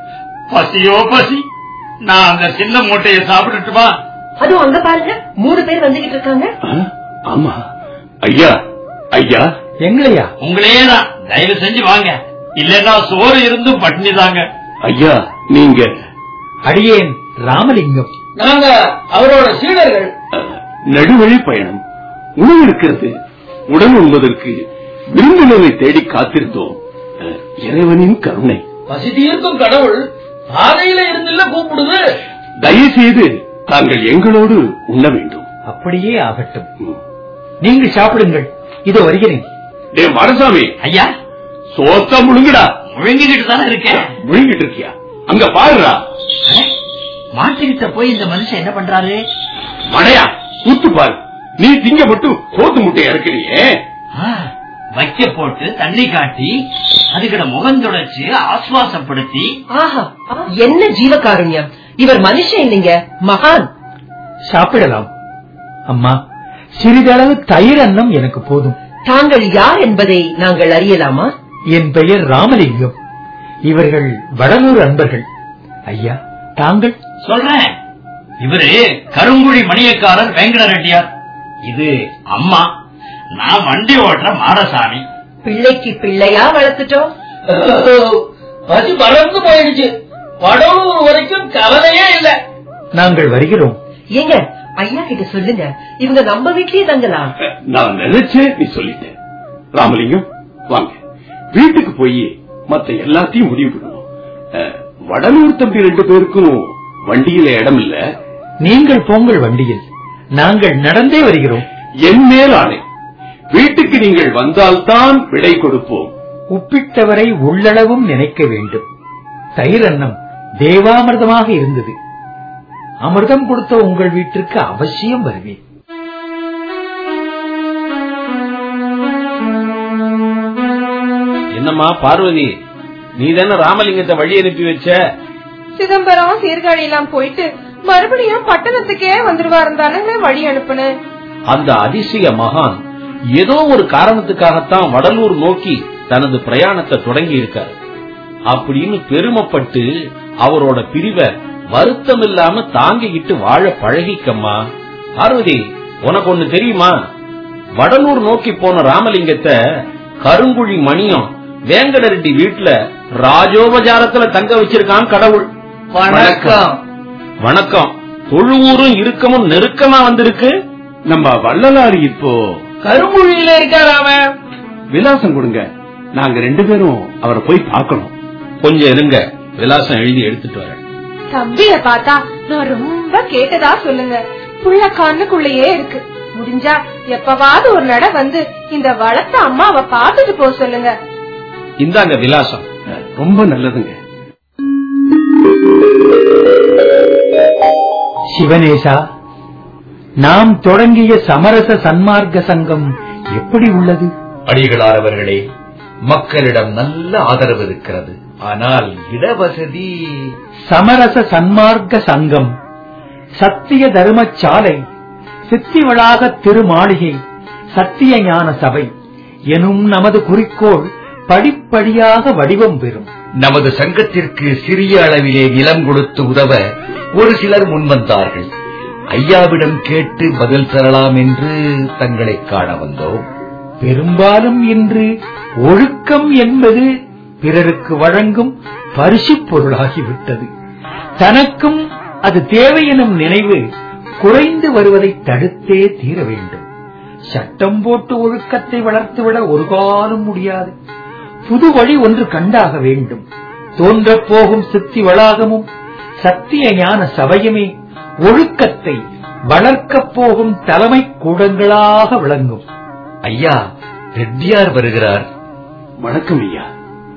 பசியோ பசி நான் அந்த சின்ன மூட்டையை சாப்பிட்டுட்டுமா அதுவும் அங்க பாருங்க மூணு பேர் வந்துகிட்டு இருக்காங்க ஆமா ஐயா ஐயா எங்களையா உங்களே தான் தயவு செஞ்சு வாங்க இல்லன்னா சோறு இருந்தும் பட்டினி தாங்க ஐயா நீங்க அடியேன் ராமலிங்கம் நாங்க அவரோட சீடர்கள் நடுவழி பயணம் உணவு இருக்கிறது உடன் உண்பதற்கு விருந்தினரை தேடி காத்திருந்தோம் அஹ், இறைவனின் கருணை பசி தீர்க்கும் கடவுள் பாதையில இருந்துல கூப்பிடுது தயவு செய்து தாங்கள் எங்களோடு உண்ண வேண்டும் அப்படியே ஆகட்டும் நீங்கள் சாப்பிடுங்கள் இதோ வருகிறேன் டே மரசாமி ஐயா சோத்தா முழுங்குடா முழுங்கிக்கிட்டு தானே இருக்கேன் முழுங்கிட்டு இருக்கியா அங்க பாருடா மாட்டுக்கிட்ட போய் இந்த மனுஷன் என்ன பண்றாரு மடையா கூத்து பாரு நீ திங்கப்பட்டு சோத்து முட்டையா இருக்கிறியே ஆ, வைக்க போட்டு தண்ணி காட்டி அதுக்கிட முகம் தொடச்சு ஆஸ்வாசப்படுத்தி ஆஹா என்ன ஜீவகாருண்யம் இவர் மனுஷன் இல்லைங்க மகான் சாப்பிடலாம் அம்மா சிறிதளவு தயிர் அன்னம் எனக்கு போதும் தாங்கள் யார் என்பதை நாங்கள் அறியலாமா என் பெயர் ராமலிங்கம் இவர்கள் வடலூர் அன்பர்கள் ஐயா தாங்கள் சொல்றேன் இவரு கருங்குழி மணியக்காரர் வெங்கட ரெட்டியார் இது அம்மா நான் வண்டி ஓட்டுற மாடசாமி பிள்ளைக்கு பிள்ளையா வளர்த்துட்டோம் பசி பறந்து போயிடுச்சு வடலூர் வரைக்கும் கவலையே இல்ல நாங்கள் வருகிறோம் ஏங்க ஐயா கிட்ட சொல்லுங்க இவங்க நம்ம வீட்லயே தங்கலாம் நான் நினைச்சேன் நீ சொல்லிட்ட ராமலிங்கம் வாங்க வீட்டுக்கு போய் மத்த எல்லாத்தையும் முடிவு பண்ணுவோம் அஹ், வடலூர் தம்பி ரெண்டு பேருக்கும் வண்டியில இடம் இல்ல நீங்கள் போங்கள் வண்டியில் நாங்கள் நடந்தே வருகிறோம் என் மேல் ஆணை வீட்டுக்கு நீங்கள் வந்தால்தான் விடை கொடுப்போம் உப்பிட்டவரை உள்ளளவும் நினைக்க வேண்டும் தயிர் அன்னம் தேவாமிர்தமாக இருந்தது அமிர்தம் கொடுத்த உங்கள் வீட்டிற்கு அவசியம் வருவேன் என்னம்மா பார்வதி நீ தானே ராமலிங்கத்தை வழி அனுப்பி வச்ச சிதம்பரம் சீர்காழி எல்லாம் போயிட்டு மறுபடியும் பட்டணத்துக்கே வந்துருவாரு தானே வழி அனுப்புனேன் அந்த அதிசய மகான் ஏதோ ஒரு காரணத்துக்காகத்தான் வடலூர் நோக்கி தனது பிரயாணத்தை தொடங்கி இருக்காரு அப்படின்னு பெருமைப்பட்டு அவரோட பிரிவை வருத்தம் இல்லாம தாங்கிக்கிட்டு வாழ பழகிக்கம்மா பார்வதி உனக்கு ஒண்ணு தெரியுமா வடலூர் நோக்கி போன ராமலிங்கத்தை கருங்குழி மணியம் வேங்கட ரெட்டி வீட்டுல ராஜோபசாரத்துல தங்க வச்சிருக்கான் கடவுள் வணக்கம் வணக்கம் தொழுவூரும் இருக்கமும் நெருக்கமா வந்திருக்கு நம்ம வள்ளலாறு இப்போ கருமொழியில இருக்காரு அவன் விலாசம் கொடுங்க நாங்க ரெண்டு பேரும் அவரை போய் பார்க்கணும் கொஞ்சம் இருங்க விலாசம் எழுதி எடுத்துட்டு வரேன் தம்பிய பார்த்தா நான் ரொம்ப கேட்டதா சொல்லுங்க புள்ள கண்ணுக்குள்ளேயே இருக்கு முடிஞ்சா எப்பவாவது ஒரு நட வந்து இந்த வளர்த்த அம்மாவை பார்த்துட்டு போக சொல்லுங்க இந்தாங்க விலாசம் ரொம்ப நல்லதுங்க சிவனேசா நாம் தொடங்கிய சமரச சன்மார்க்க சங்கம் எப்படி உள்ளது அடிகளார் அவர்களே மக்களிடம் நல்ல ஆதரவு இருக்கிறது ஆனால் இடவசதி சமரச சன்மார்க்க சங்கம் சத்திய தர்ம சாலை சித்தி வளாக திருமாளிகை சத்திய ஞான சபை எனும் நமது குறிக்கோள் படிப்படியாக வடிவம் பெறும் நமது சங்கத்திற்கு சிறிய அளவிலே நிலம் கொடுத்து உதவ ஒரு சிலர் முன்வந்தார்கள் ஐயாவிடம் கேட்டு பதில் தரலாம் என்று தங்களை காண வந்தோம் பெரும்பாலும் இன்று ஒழுக்கம் என்பது பிறருக்கு வழங்கும் பரிசுப் பொருளாகிவிட்டது தனக்கும் அது தேவை எனும் நினைவு குறைந்து வருவதை தடுத்தே தீர வேண்டும் சட்டம் போட்டு ஒழுக்கத்தை வளர்த்துவிட ஒரு காலம் முடியாது புது வழி ஒன்று கண்டாக வேண்டும் தோன்றப் போகும் சித்தி வளாகமும் சத்திய ஞான சபையுமே ஒழுக்கத்தை வளர்க்கப் போகும் தலைமை கூடங்களாக விளங்கும் ஐயா ரெட்டியார் வருகிறார் வணக்கம் ஐயா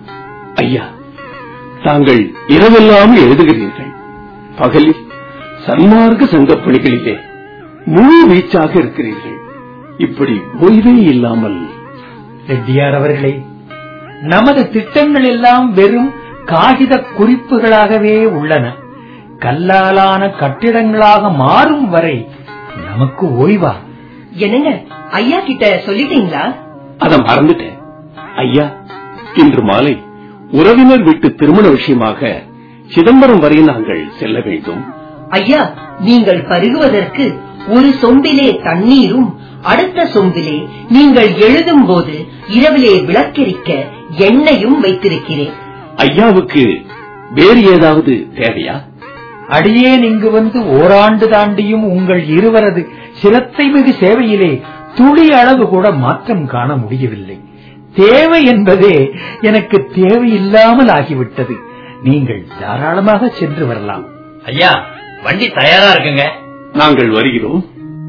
ஐயா தாங்கள் இரவெல்லாம் எழுதுகிறீர்கள் பகலில் சன்மார்க்க சங்கப் பணிகளிலே முழு வீச்சாக இருக்கிறீர்கள் இப்படி ஓய்வே இல்லாமல் ரெட்டியார் அவர்களே நமது திட்டங்கள் எல்லாம் வெறும் காகித குறிப்புகளாகவே உள்ளன கல்லாலான கட்டிடங்களாக மாறும் வரை நமக்கு ஓய்வா என்னங்க ஐயா கிட்ட சொல்லிட்டீங்களா அத மறந்துட்டேன் ஐயா இன்று மாலை உறவினர் வீட்டு திருமண விஷயமாக சிதம்பரம் வரை நாங்கள் செல்ல வேண்டும் ஐயா நீங்கள் பருகுவதற்கு ஒரு சொம்பிலே தண்ணீரும் அடுத்த சொம்பிலே நீங்கள் எழுதும் போது இரவிலே விளக்கெரிக்க எண்ணெயும் வைத்திருக்கிறேன் ஐயாவுக்கு வேறு ஏதாவது தேவையா அடியேன் இங்கு வந்து ஓராண்டு தாண்டியும் உங்கள் இருவரது சிரத்தை மிகு சேவையிலே துளி அளவு கூட மாற்றம் காண முடியவில்லை தேவை என்பதே எனக்கு தேவையில்லாமல் ஆகிவிட்டது நீங்கள் தாராளமாக சென்று வரலாம் ஐயா வண்டி தயாரா இருக்குங்க நாங்கள் வருகிறோம்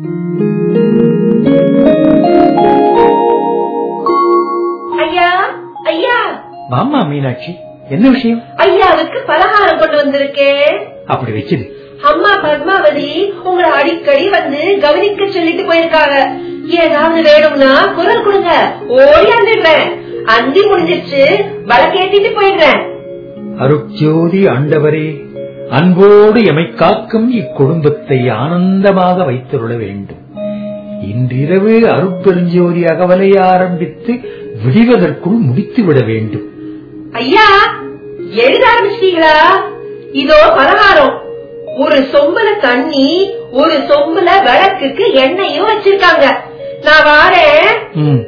ஐயா ஐயா வாமா மீனாட்சி என்ன விஷயம் ஐயாவுக்கு பலகாரம் கொண்டு வந்திருக்கேன் அப்படி வச்சுது அம்மா பத்மாவதி உங்களை அடிக்கடி வந்து கவனிக்க சொல்லிட்டு போயிருக்காங்க ஏதாவது வேணும்னா குரல் கொடுங்க ஓடி வந்துடுறேன் அந்தி முடிஞ்சிருச்சு வழக்கேத்திட்டு போயிடுறேன் அருட்ஜோதி ஆண்டவரே அன்போடு எமை காக்கும் இக்குடும்பத்தை ஆனந்தமாக வைத்துள்ள வேண்டும் இன்றிரவு அருட்பெருஞ்சோதி அகவலை ஆரம்பித்து விடிவதற்குள் முடித்து விட வேண்டும் ஐயா எழுத ஆரம்பிச்சிட்டீங்களா இதோ பலகாரம் ஒரு சொம்புல தண்ணி ஒரு சொம்புல விளக்குக்கு எண்ணெயும் வச்சிருக்காங்க நான் வாரேன் ம்.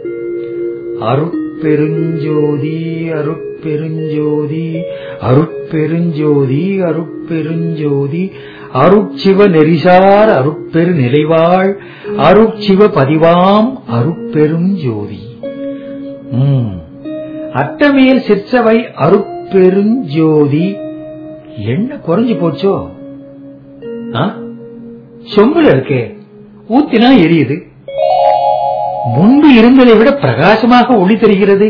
அருட்பெருஞ்சோதி அருட்பெருஞ்சோதி அருட்பெருஞ்சோதி அருட்பெருஞ்சோதி அருட்சிவ நெறிசார் அருட்பெரு நிலைவாழ் அருட்சிவ பதிவாம் அருட்பெரும் ஜோதி ம். அட்டமேல் சிற்சவை அருட்பெருஞ்சோதி என்ன குறைஞ்சு போச்சோ ஆ? சொம்புல இருக்கே ஊத்தினா எரியுது முன்பு இருந்ததை விட பிரகாசமாக ஒளி தெரிகிறது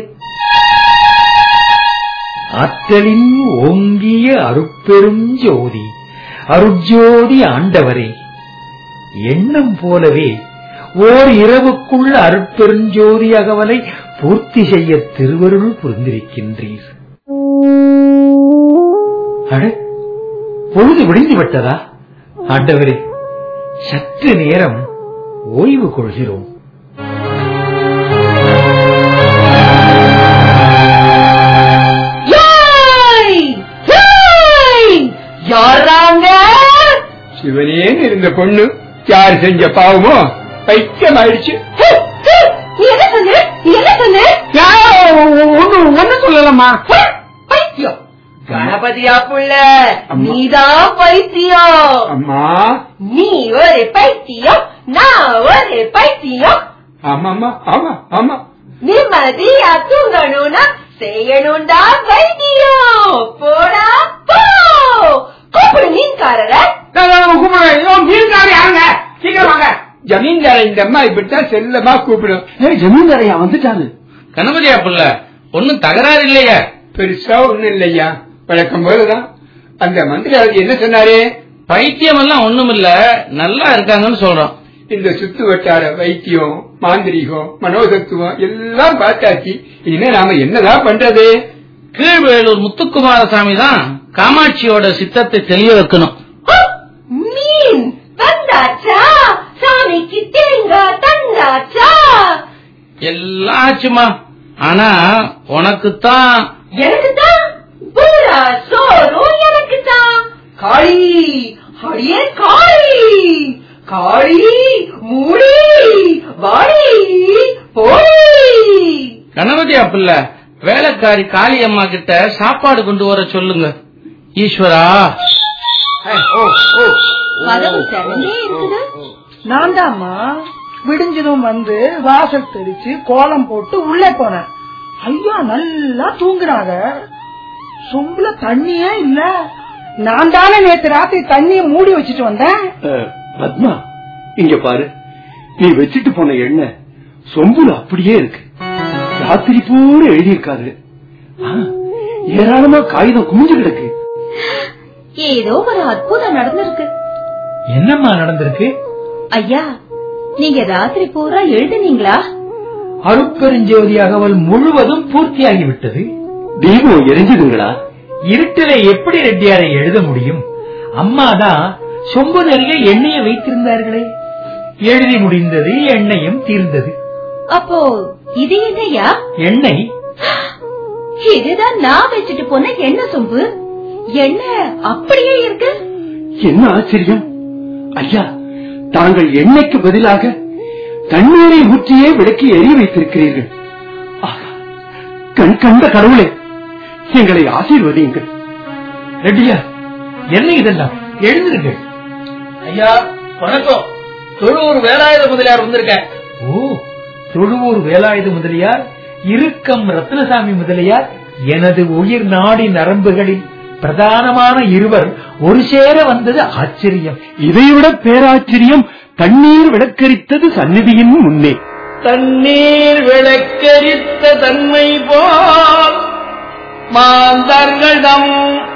ஆற்றலின் ஓங்கிய அருட்பெரும் ஜோதி அருட்ஜோதி ஆண்டவரே எண்ணம் போலவே ஓர் இரவுக்குள் அருட்பெருஞ்சோதி அகவலை பூர்த்தி செய்ய திருவருள் புரிந்திருக்கின்றீர் அட பொழுது விடிந்து விட்டதா ஆண்டவரே சற்று நேரம் ஓய்வு கொள்கிறோம் ஏய்! ஏய்! யாராங்க சிவனேன்னு இருந்த பொண்ணு யார் செஞ்ச பாவமோ பைத்தியம் ஆயிடுச்சு நீ என்ன சொன்ன நீ என்ன சொன்ன ஒண்ணு ஒண்ணு சொல்லலம்மா பைத்தியம் கணபதியா புள்ள நீதான் பைத்தியம் அம்மா நீ ஒரு பைத்தியம் நான் ஒரு பைத்தியம் ஆமாம்மா ஆமா ஆமா நிம்மதியா தூங்கணும்னா செய்யணும்டா வைத்தியம் போடா போ கூப்பிடு மீன்காரர மீன்காரி யாருங்க சீக்கிரம் வாங்க ஜமீன்தார இந்த அம்மா இப்படித்தான் செல்லமா கூப்பிடும் ஜமீன்தாரையா வந்துட்டாரு கணபதியா புள்ள ஒன்னும் தகராறு இல்லையா பெருசா ஒண்ணும் இல்லையா வழக்கம் போலதான் அந்த மந்திரி அவர் என்ன சொன்னாரு பைத்தியம் எல்லாம் ஒண்ணும் இல்ல நல்லா இருக்காங்கன்னு சொல்றோம் இந்த சுத்து வட்டார வைத்தியம் மாந்திரிகம் மனோதத்துவம் எல்லாம் பார்த்தாச்சு இனிமே நாம என்னதான் பண்றது கீழ்வேலூர் முத்துக்குமாரசாமி தான் காமாட்சியோட சித்தத்தை தெளிய வைக்கணும் மீன் வந்தாச்சா சாமிக்கு தேங்காய் தந்தாச்சா எல்லாம் ஆச்சுமா ஆனா உனக்குத்தான் எனக்கு தான் பூரா சோறும் எனக்கு தான் காளி அடியே காளி காளி மூடி வாடி போடி கணபதியா பிள்ளை வேலைக்காரி காளியம்மா கிட்ட சாப்பாடு கொண்டு வர சொல்லுங்க ஈஸ்வரா கதவு திறந்தே இருக்குது நான் தாம்மா விடிஞ்சதும் வந்து வாசல் தெளிச்சு கோலம் போட்டு உள்ளே போனேன் ஐயா நல்லா தூங்குறாங்க சொம்புல தண்ணியே இல்ல நான் தானே நேத்து ராத்திரி தண்ணிய மூடி வச்சுட்டு வந்தேன் அஹ், பத்மா இங்க பாரு நீ வச்சுட்டு போன எண்ணெய் சொம்புல அப்படியே இருக்கு ராத்திரி பூரா எழுதியிருக்காரு ஆ, ஏராளமா காகிதம் குமிஞ்சு கிடக்கு ஏதோ ஒரு அற்புதம் நடந்திருக்கு என்னம்மா நடந்திருக்கு ஐயா நீங்க ராத்திரி பூரா எழுதுனீங்களா அருட்பெருஞ்சோதி அகவல் முழுவதும் பூர்த்தியாகிவிட்டது தீபம் எரிஞ்சுதுங்களா இருட்டில எப்படி ரெட்டியாரை எழுத முடியும் அம்மாதான் சொம்பு நிறைய எண்ணெயை வைத்திருந்தார்களே எழுதி முடிந்தது எண்ணெயும் தீர்ந்தது அப்போ இது என்னையா எண்ணெய் இதுதான் நான் வச்சுட்டு போன எண்ணெய் சொம்பு எண்ணெய் அப்படியே இருக்கு என்ன ஆச்சரியம் ஐயா தாங்கள் எண்ணெய்க்கு பதிலாக தண்ணீரை ஊற்றியே விளக்கி எரிய வைத்திருக்கிறீர்கள் ஆஹா, கண் கண்ட கடவுளே எங்களை ஆசீர்வதியுங்கள் ரெட்டியார் என்ன இதெல்லாம் எழுந்திருங்கள் ஐயா வணக்கம் தொழுவூர் வேலாயுத முதலியார் வந்திருக்கேன் ஓ தொழுவூர் வேலாயுத முதலியார் இறுக்கம் ரத்னசாமி முதலியார் எனது உயிர் நாடி நரம்புகளில் பிரதானமான இருவர் ஒரு சேர வந்தது ஆச்சரியம் இதைவிட பேராச்சரியம் தண்ணீர் விளக்கரித்தது சந்நிதியின் முன்னே தண்ணீர் விளக்கரித்த தன்மை போல் மாந்தர்களிடம்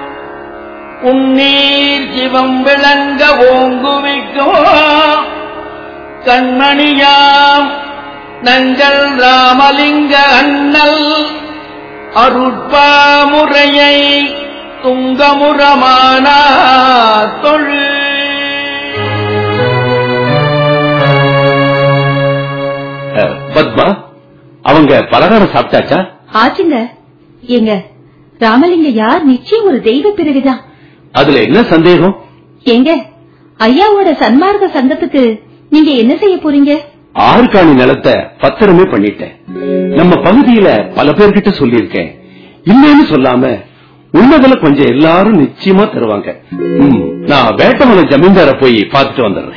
உன்னீர் சிவம் விளங்க ஓங்குவிக்கும் கண்மணியாம் நங்கள் ராமலிங்க அண்ணல் அருட்பாமுறையை துங்கமுறமானா தொழு அஹ், பத்மா அவங்க பலகாரம் சாப்பிட்டாச்சா ஆச்சுங்க ஏங்க ராமலிங்க யார் நிச்சயம் ஒரு தெய்வ பிறவிதான் அதுல என்ன சந்தேகம் ஏங்க ஐயாவோட சன்மார்க்க சங்கத்துக்கு நீங்க என்ன செய்ய போறீங்க ஆறுகாணி நிலத்தை பத்திரமே பண்ணிட்டேன் நம்ம பகுதியில பல பேர்கிட்ட சொல்லியிருக்கேன் இல்லைன்னு சொல்லாம உள்ளதுல கொஞ்சம் எல்லாரும் நிச்சயமா தருவாங்க ம், நான் வேட்டமலை ஜமீன்தார போய் பார்த்துட்டு வந்துடுறேன்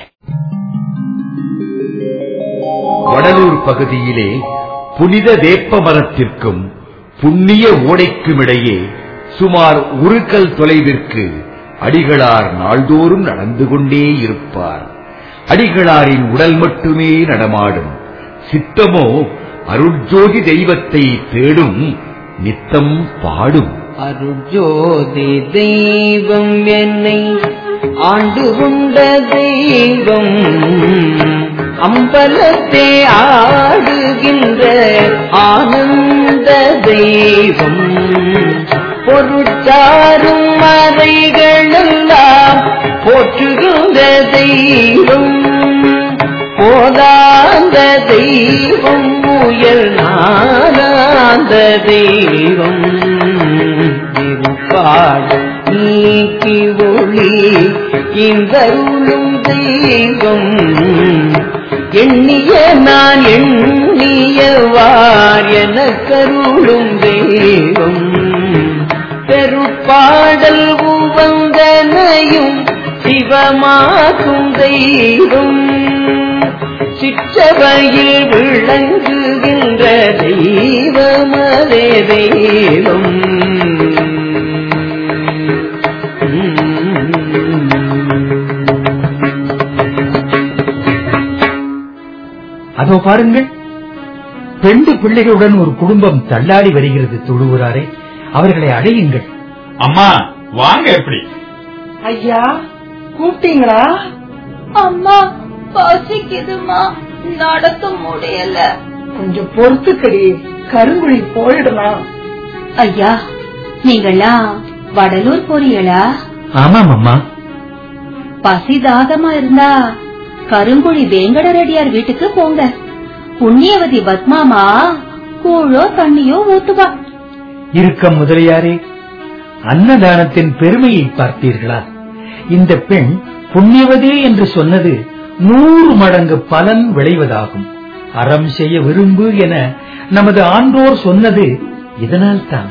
வடலூர் பகுதியிலே புனித வேப்ப மரத்திற்கும் புண்ணிய ஓடைக்கும் இடையே சுமார் ஒரு கல் தொலைவிற்கு அடிகளார் நாள்தோறும் நடந்து கொண்டே இருப்பார் அடிகளாரின் உடல் மட்டுமே நடமாடும் சித்தமோ அருட்ஜோதி தெய்வத்தை தேடும் நித்தம் பாடும் அருஜோதி தெய்வம் என்னை ஆண்டு கொண்ட தெய்வம் அம்பலத்தே ஆடுகின்ற ஆனந்த தெய்வம் பொருட்சாரும் மறைகளெல்லாம் போற்றுகின்ற தெய்வம் போதாந்த தெய்வம் முயல் நாளாந்த தெய்வம் இருப்பாடு நீக்கி ஒளி இந்தருளும் தெய்வம் எண்ணிய நான் எண்ணியவார் என கருளும் தெய்வம் பெருட்ட பாடல் உவந்தனையும் சிவமாகும் தெய்வம் சிற்றவையில் விளங்குகின்ற தெய்வமதே தெய்வம் அதோ பாருங்கள் பெண்டு பிள்ளைகளுடன் ஒரு குடும்பம் தள்ளாடி வருகிறது தொழுகிறாரே அவர்களை அடையுங்கள் அம்மா வாங்க எப்படி ஐயா கூப்பிட்டீங்களா அம்மா பசிக்குதுமா நடக்க முடியல கொஞ்சம் பொறுத்துக்கடி கருங்குழி போயிடலாம் ஐயா நீங்கெல்லாம் வடலூர் போறீங்களா ஆமாம் அம்மா பசி தாகமா இருந்தா கருங்குழி வேங்கட ரெட்டியார் வீட்டுக்கு போங்க புண்ணியவதி பத்மாமா கூழோ தண்ணியோ ஊத்துவா இருக்கம் முதலியாரே அன்னதானத்தின் பெருமையை பார்த்தீர்களா இந்த பெண் புண்ணியவதே என்று சொன்னது நூறு மடங்கு பலன் விளைவதாகும் அறம் செய்ய விரும்பு என நமது ஆன்றோர் சொன்னது இதனால் தான்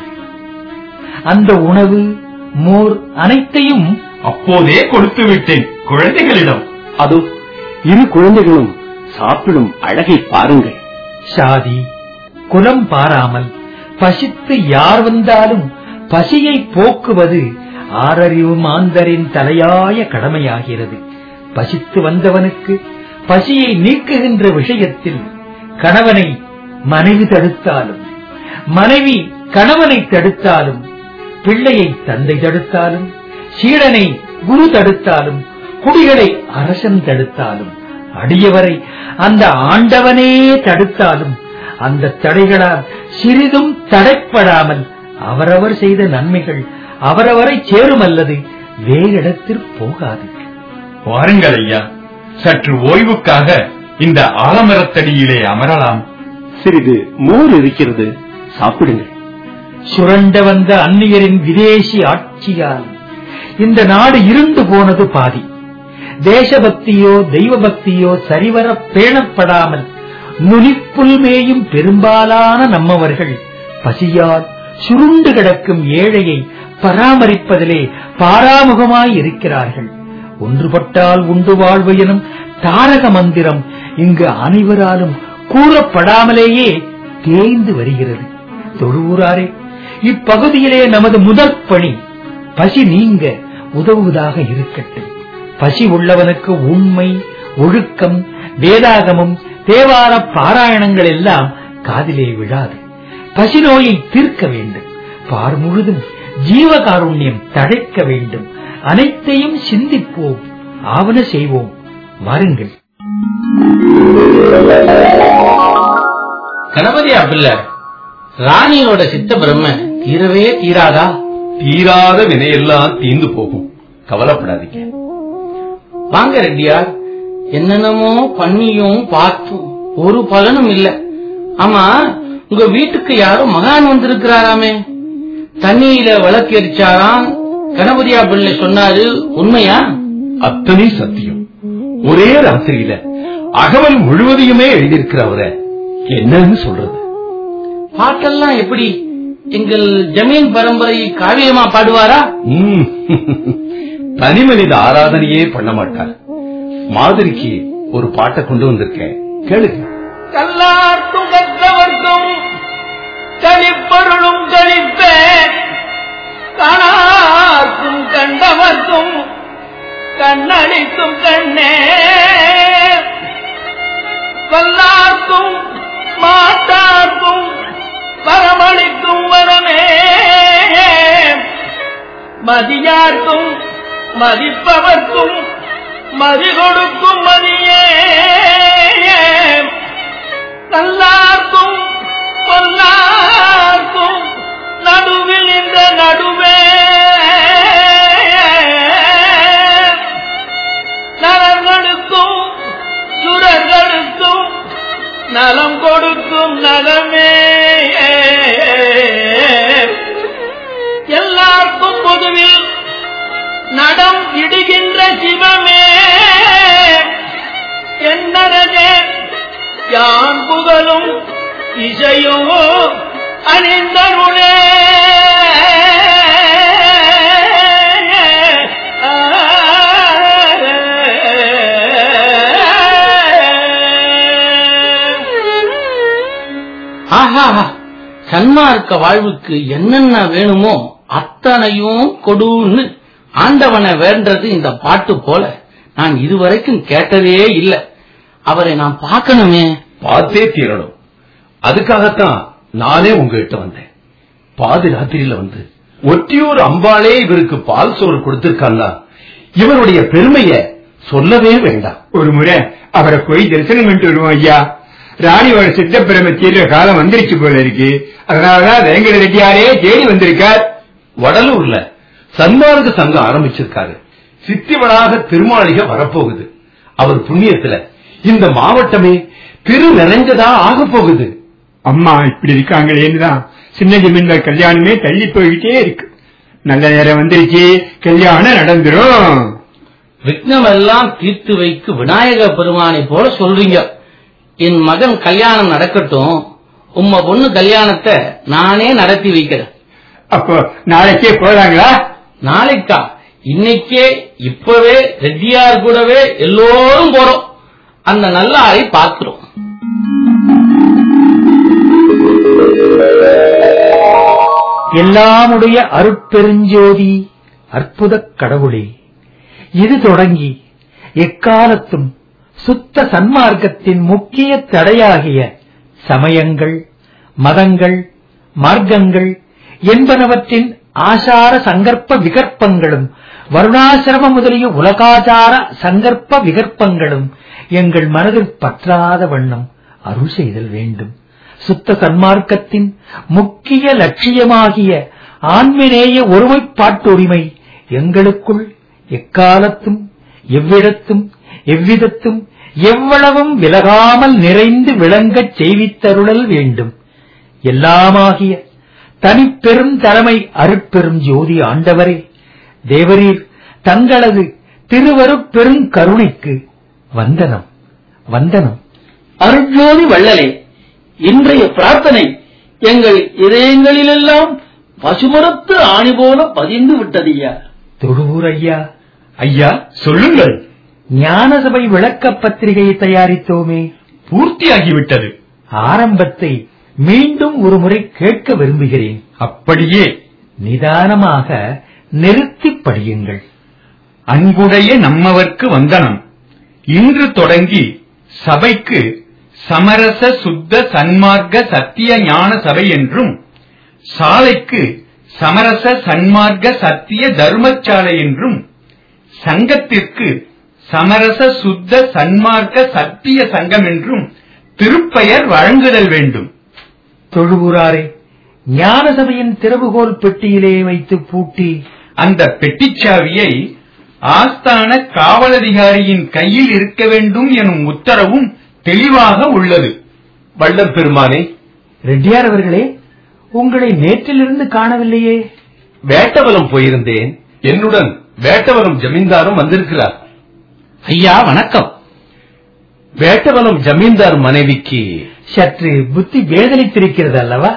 அந்த உணவு மோர் அனைத்தையும் அப்போதே கொடுத்து விட்டேன் குழந்தைகளிடம் அதோ இரு குழந்தைகளும் சாப்பிடும் அழகை பாருங்கள் சாதி குலம் பாராமல் பசித்து யார் வந்தாலும் பசியை போக்குவது ஆறறிவு மாந்தரின் தலையாய கடமையாகிறது பசித்து வந்தவனுக்கு பசியை நீக்குகின்ற விஷயத்தில் கணவனை மனைவி தடுத்தாலும் மனைவி கணவனை தடுத்தாலும் பிள்ளையை தந்தை தடுத்தாலும் சீடனை குரு தடுத்தாலும் குடிகளை அரசன் தடுத்தாலும் அடியவரை அந்த ஆண்டவனே தடுத்தாலும் அந்த தடைகளால் சிறிதும் தடைப்படாமல் அவரவர் செய்த நன்மைகள் அவரவரை சேரும் அல்லது வேறிடத்திற்கு போகாது வாருங்கள் ஐயா சற்று ஓய்வுக்காக இந்த ஆலமரத்தடியிலே அமரலாம் சிறிது மோர் இருக்கிறது சாப்பிடுங்கள் சுரண்ட வந்த அந்நியரின் விதேசி ஆட்சியால் இந்த நாடு இருண்டு போனது பாதி தேசபக்தியோ தெய்வ பக்தியோ சரிவர பேணப்படாமல் நுனிப்புல் மேயும் பெரும்பாலான நம்மவர்கள் பசியால் சுருண்டு கிடக்கும் ஏழையை பராமரிப்பதிலே பாராமுகமாய் இருக்கிறார்கள் ஒன்றுபட்டால் உண்டு வாழ்வு எனும் தாரக மந்திரம் இங்கு அனைவராலும் கூறப்படாமலேயே தேய்ந்து வருகிறது தொழுவூராரே இப்பகுதியிலே நமது முதற் பணி பசி நீங்க உதவுவதாக இருக்கட்டும் பசி உள்ளவனுக்கு உண்மை ஒழுக்கம் வேதாகமம் தேவார பாராயணங்கள் எல்லாம் காதிலே விழாது பசி நோயை தீர்க்க வேண்டும் பார் முழுதும் ஜீவகாருண்யம் தழைக்க வேண்டும் அனைத்தையும் சிந்திப்போம் ஆவன செய்வோம் வாருங்கள் கணபதியா பிள்ளை ராணியோட சித்த பிரம்ம தீரவே தீராதா தீராத வினையெல்லாம் தீந்து போகும் கவலைப்படாதீங்க வாங்க ரெட்டியார் என்னென்னமோ பண்ணியும் பார்த்தும் ஒரு பலனும் இல்ல ஆமா உங்க வீட்டுக்கு யாரும் மகான் வந்திருக்கிறாராமே தண்ணியில விளக்கு எரிச்சாராம் கணபதியா பிள்ளை சொன்னாரு உண்மையா அத்தனை சத்தியம் ஒரே ராத்திரியில அகவல் முழுவதையுமே எழுதியிருக்கிற அவரை என்னன்னு சொல்றது பாட்டெல்லாம் எப்படி எங்கள் ஜமீன் பரம்பரை காவியமா பாடுவாரா ம். தனி மனித ஆராதனையே பண்ண மாட்டார் மாதிரிக்கு ஒரு பாட்டை கொண்டு வந்திருக்கேன் கேளுங்க கல்லார்க்கும் கற்றவர்க்கும் கழிப்பொருளும் கழிப்ப காணார்க்கும் கண்டவர்க்கும் கண்ணளிக்கும் கண்ணே வல்லார்க்கும் மாட்டார்க்கும் வரமளிக்கும் வரமே மதியார்க்கும் மதிப்பவர்க்கும் மதி கொடுக்கும் மதியே நல்லார்க்கும் பொல்லார்க்கும் நடுவில் இந்த நடுவே நலங்களுக்கும் சுரர்களுக்கும் நலம் கொடுக்கும் நலமே எல்லாருக்கும் பொதுவில் நடம் இடுகின்ற சிவமே என்னரதே யான் புகழும் இசையோ அணிந்தருளே சன்மார்க்க வாழ்வுக்கு என்னென்ன வேணுமோ அத்தனையும் கொடுன்னு ஆண்டவனை வேண்டது இந்த பாட்டு போல நான் இதுவரைக்கும் கேட்டதே இல்லை அவரை நான் பார்க்கணுமே பார்த்தே தீரணும் அதுக்காகத்தான் நானே உங்ககிட்ட வந்தேன் பாதி ராத்திரியில வந்து ஒற்றியூர் அம்பாளே இவருக்கு பால் சோறு கொடுத்திருக்கான்னா இவருடைய பெருமைய சொல்லவே வேண்டாம் ஒரு முறை அவரை போய் தரிசனம் பண்ணிட்டு வருவோம் ஐயா ராணியோட சித்த பிரம தீர்ற காலம் வந்துருச்சு போல இருக்கு அதனாலதான் வேங்கட ரெட்டியாரே தேடி வந்திருக்கார் வடலூர்ல சன்மார்க்க சங்கம் ஆரம்பிச்சிருக்காரு சித்திவளாக திருமாளிகை வரப்போகுது அவர் புண்ணியத்துல இந்த மாவட்டமே திரு நிறைஞ்சதா ஆக போகுது அம்மா இப்படி இருக்காங்களேன்னு தான் சின்ன ஜமீன்தார் கல்யாணமே தள்ளி போய்கிட்டே இருக்கு நல்ல நேரம் வந்துருச்சு கல்யாணம் நடந்துரும் விக்னம் எல்லாம் தீர்த்து வைக்கு விநாயக பெருமானை போல சொல்றீங்க என் மகன் கல்யாணம் நடக்கட்டும் உம்ம பொண்ணு கல்யாணத்தை நானே நடத்தி வைக்கிறேன் அப்போ நாளைக்கே போலாங்களா நாளைக்கா இன்னைக்கே இப்பவே ரெட்டியார் கூடவே எல்லோரும் போறோம் அந்த நல்ல ஆளை பார்க்கிறோம் எல்லாமுடைய அருட்பெருஞ்சோதி அற்புதக் கடவுளே இது தொடங்கி எக்காலத்தும் சுத்த சன்மார்க்கத்தின் முக்கிய தடையாகிய சமயங்கள் மதங்கள் மார்க்கங்கள் என்பனவற்றின் ஆசார சங்கற்ப விகற்பங்களும் வருணாசிரம முதலிய உலகாச்சார சங்கற்ப விகற்பங்களும் எங்கள் மனதில் பற்றாத வண்ணம் அருள் செய்தல் வேண்டும் சுத்த சன்மார்க்கத்தின் முக்கிய லட்சியமாகிய ஆன்மீனேய ஒருமைப்பாட்டுரிமை எங்களுக்குள் எக்காலத்தும் எவ்விடத்தும் எவ்விதத்தும் எவ்வளவும் விலகாமல் நிறைந்து விளங்கச் செய்வித்தருளல் வேண்டும் எல்லாமாகிய தனிப்பெரும் தலைமை அருட்பெரும் ஜோதி ஆண்டவரே தேவரீர் தங்களது திருவருட் பெரும் கருணைக்கு வந்தனம் வந்தனம் அருட்ஜோதி வள்ளலே இன்றைய பிரார்த்தனை எங்கள் இதயங்களிலெல்லாம் பசுமரத்து ஆணி போல பதிந்து விட்டதையா தொழுவூர் ஐயா ஐயா சொல்லுங்கள் ஞானசபை விளக்க பத்திரிகையை தயாரித்தோமே பூர்த்தியாகிவிட்டது ஆரம்பத்தை மீண்டும் ஒரு முறை கேட்க விரும்புகிறேன் அப்படியே நிதானமாக நிறுத்திப் படியுங்கள் அன்புடைய நம்மவர்க்கு வந்தனம் இன்று தொடங்கி சபைக்கு சமரச சுத்த சன்மார்க்க சத்திய ஞான சபை என்றும் சாலைக்கு சமரச சன்மார்க்க சத்திய தர்மசாலை என்றும் சங்கத்திற்கு சமரச சுத்த சன்மார்க்க சத்திய சங்கம் என்றும் திருப்பெயர் வழங்குதல் வேண்டும் தொழுவுறாரே ஞான சபையின் திறவுகோல் பெட்டியிலே வைத்து பூட்டி அந்த பெட்டிச்சாவியை ஆஸ்தான காவலதிகாரியின் கையில் இருக்க வேண்டும் எனும் உத்தரவும் தெளிவாக உள்ளது வள்ளல் பெருமானே ரெட்டியார் அவர்களே உங்களை நேற்றிலிருந்து காணவில்லையே வேட்டவலம் போயிருந்தேன் என்னுடன் வேட்டவலம் ஜமீன்தாரும் வந்திருக்கிறார் ஐயா வணக்கம் வேட்டவலம் ஜமீன்தார் மனைவிக்கு சற்று புத்தி வேதனைத்திருக்கிறது அல்லவா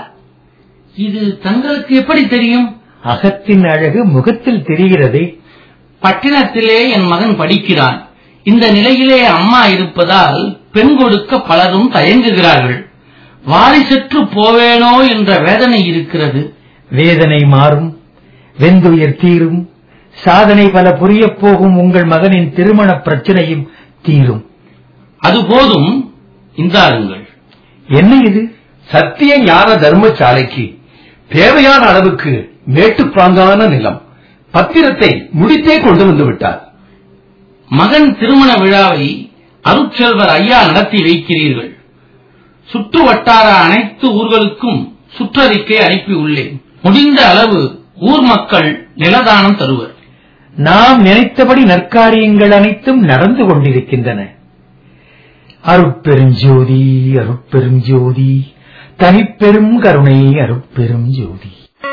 இது தங்களுக்கு எப்படி தெரியும் அகத்தின் அழகு முகத்தில் தெரிகிறதே பட்டினத்திலே என் மகன் படிக்கிறான் இந்த நிலையிலே அம்மா இருப்பதால் பெண் கொடுக்க பலரும் தயங்குகிறார்கள் வாரிசற்று போவேனோ என்ற வேதனை இருக்கிறது வேதனை மாறும் வெந்துயர் தீரும் சாதனை பல புரியப் போகும் உங்கள் மகனின் திருமண பிரச்சனையும் தீரும் அது போதும் இந்தாருங்கள் என்ன இது சத்திய ஞான தர்மசாலைக்கு தேவையான அளவுக்கு மேட்டுப்பாங்கான நிலம் பத்திரத்தை முடித்தே கொண்டு வந்து விட்டார் மகன் திருமண விழாவை அருட்செல்வர் ஐயா நடத்தி வைக்கிறீர்கள் சுற்று வட்டார அனைத்து ஊர்களுக்கும் சுற்றறிக்கை அனுப்பியுள்ளேன் முடிந்த அளவு ஊர் மக்கள் நிலதானம் தருவர் நாம் நினைத்தபடி நற்காரியங்கள் அனைத்தும் நடந்து கொண்டிருக்கின்றன அருட்பெருஞ்சோதி அருட்பெருஞ்சோதி தனிப்பெரும் கருணை அருட்பெரும் ஜோதி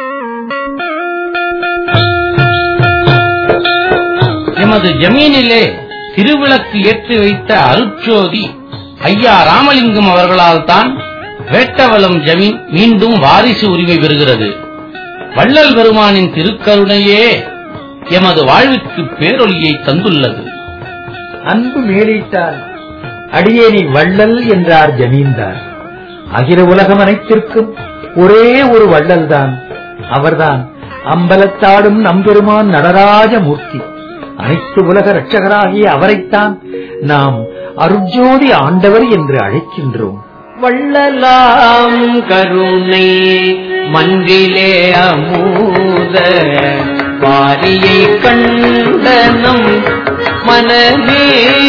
எமது ஜமீனிலே திருவிளக்கு ஏற்றி வைத்த அருட்சோதி ஐயா ராமலிங்கம் அவர்களால் தான் வேட்டவலம் ஜமீன் மீண்டும் வாரிசு உரிமை பெறுகிறது வள்ளல் பெருமானின் திருக்கருணையே எமது வாழ்விற்கு பேரொளியை தந்துள்ளது அன்பு மேலிட்டால் அடியேனை வள்ளல் என்றார் ஜமீன்தார் அகில உலகம் அனைத்திற்கும் ஒரே ஒரு வள்ளல் தான் அவர்தான் அம்பலத்தாடும் நம்பெருமான் நடராஜ மூர்த்தி அனைத்து உலக ரட்சகராகிய அவரைத்தான் நாம் அருட்ஜோதி ஆண்டவர் என்று அழைக்கின்றோம் வள்ளலாம் கருணை மன்றிலே அமூத வாரியை கண்டனம் மனமே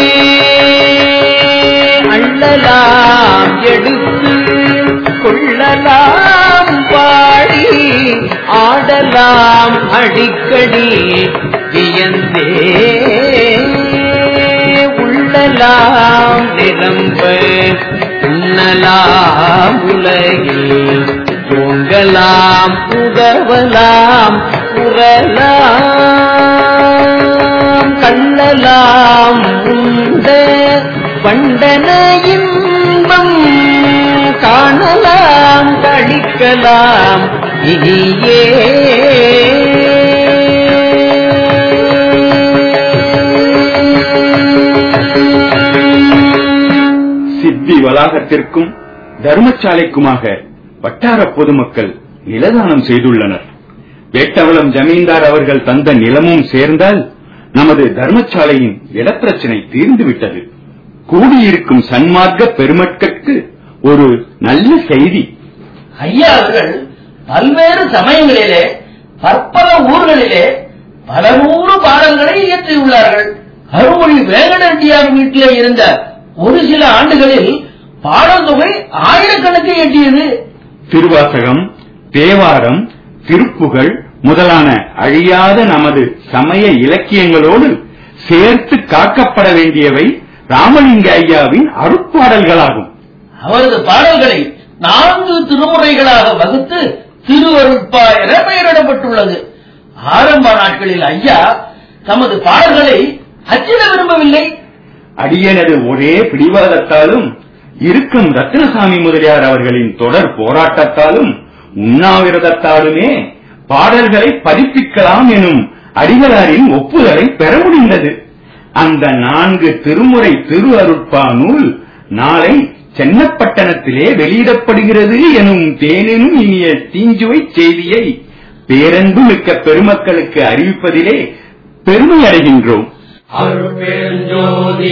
அள்ளலாம் எடுத்து கொள்ளலாம் பாடி ஆடலாம் அடிக்கடி வியந்தே உள்ளலாம் நிரம்ப உண்ணலாம் உலகில் தூங்கலாம் உதவலாம் உறலாம் கள்ளலாம் உண்ட பண்டன இன்பம் காணலாம் கழிக்கலாம் இனியே சித்தி வளாகத்திற்கும் தர்மசாலைக்குமாக வட்டார பொதுமக்கள் நிலதானம் செய்துள்ளனர் வேட்டவளம் ஜமீன்தார் அவர்கள் தந்த நிலமும் சேர்ந்தால் நமது தர்மசாலையின் இடப்பிரச்சனை தீர்ந்துவிட்டது கூடியிருக்கும் சன்மார்க்க பெருமட்கட்கு ஒரு நல்ல செய்தி ஐயா அவர்கள் பல்வேறு சமயங்களிலே பற்பல ஊர்களிலே பல நூறு பாடல்களை இயற்றியுள்ளார்கள் அருள்மொழி வேங்கடரெட்டியார் வீட்டிலே இருந்த ஒரு சில ஆண்டுகளில் பாடல் தொகை ஆயிரக்கணக்கு எட்டியது திருவாசகம் தேவாரம் திருப்புகழ் முதலான அழியாத நமது சமய இலக்கியங்களோடு சேர்த்து காக்கப்பட வேண்டியவை ராமலிங்க ஐயாவின் அருட்பாடல்களாகும் அவரது பாடல்களை நான்கு திருமுறைகளாக வகுத்து திருவருட்பா என பெயரிடப்பட்டுள்ளது ஆரம்ப நாட்களில் ஐயா தமது பாடல்களை அச்சிட விரும்பவில்லை அடியனது ஒரே பிடிவாதத்தாலும் இருக்கும் ரத்னசாமி முதலியார் அவர்களின் தொடர் போராட்டத்தாலும் உண்ணாவிரதத்தாலுமே பாடல்களை பதிப்பிக்கலாம் எனும் அடிகளாரின் ஒப்புதலை பெற முடிந்தது அந்த நான்கு திருமுறை திரு அருட்பா நூல் நாளை சென்னப்பட்டணத்திலே வெளியிடப்படுகிறது எனும் தேனெனும் இனிய தீஞ்சுவை செய்தியை பேரன்பு மிக்க பெருமக்களுக்கு அறிவிப்பதிலே பெருமை அடைகின்றோம் அருட்பெருஞ்சோதி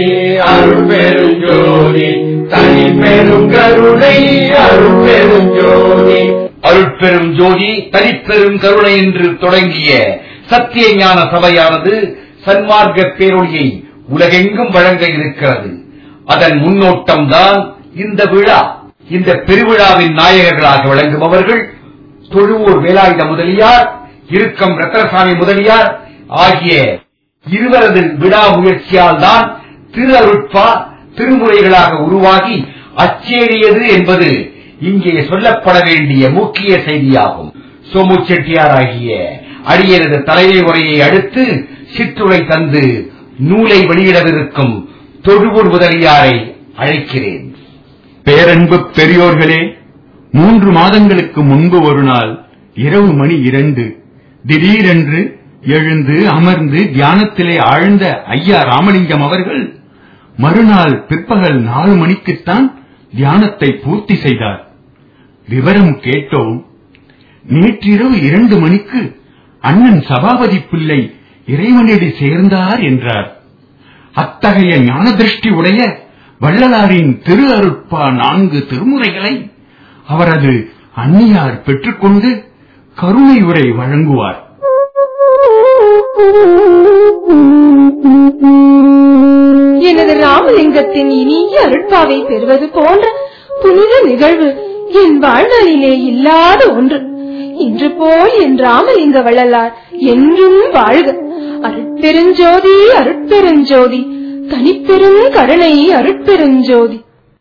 அருட்பெருஞ்சோதி தனி பெரும் கருணை அருட்பெருஞ்சோதி அருட்பெரும் ஜோதி தனிப்பெரும் கருணை என்று தொடங்கிய சத்திய ஞான சபையானது சன்மார்க்க பேரொழியை உலகெங்கும் வழங்க இருக்கிறது அதன் முன்னோட்டம் தான் இந்த விழா இந்த பெருவிழாவின் நாயகர்களாக விளங்குபவர்கள் தொழுவூர் வேலாயுத முதலியார் இருக்கம் ரத்னசாமி முதலியார் ஆகிய இருவரது விழா முயற்சியால் தான் திரு அருட்பா திருமுறைகளாக உருவாகி அச்சேறியது என்பது இங்கே சொல்லப்பட வேண்டிய முக்கிய செய்தியாகும் சோமு செட்டியார் ஆகிய அடியனது தலைமை உரையை அடுத்து சிற்றுரை தந்து நூலை வெளியிடவிருக்கும் தொழுவூர் முதலியாரை அழைக்கிறேன் பேரன்பு பெரியோர்களே மூன்று மாதங்களுக்கு முன்பு ஒரு நாள் இரவு மணி இரண்டு திடீரென்று எழுந்து அமர்ந்து தியானத்திலே ஆழ்ந்த ஐயா ராமலிங்கம் அவர்கள் மறுநாள் பிற்பகல் நாலு மணிக்குத்தான் தியானத்தை பூர்த்தி செய்தார் விவரம் கேட்டோம் நேற்றிரவு இரண்டு மணிக்கு அண்ணன் சபாபதி பிள்ளை இறைவனடி சேர்ந்தார் என்றார் அத்தகைய ஞான திருஷ்டி உடைய வள்ளலாரின் திரு அருட்பா நான்கு திருமுறைகளை அவரது அந்நியார் பெற்றுக்கொண்டு கருணை உரை வழங்குவார் எனது ராமலிங்கத்தின் இனிய அருட்பாவை பெறுவது போன்ற புனித நிகழ்வு என் வாழ்நாளிலே இல்லாத ஒன்று இன்று போல் என் ராமலிங்க வள்ளலார் என்றும் வாழ்க அருட்பெருஞ்சோதி அருட்பெருஞ்சோதி தனிப்பெரும் கருணை அருட்பெருஞ்சோதி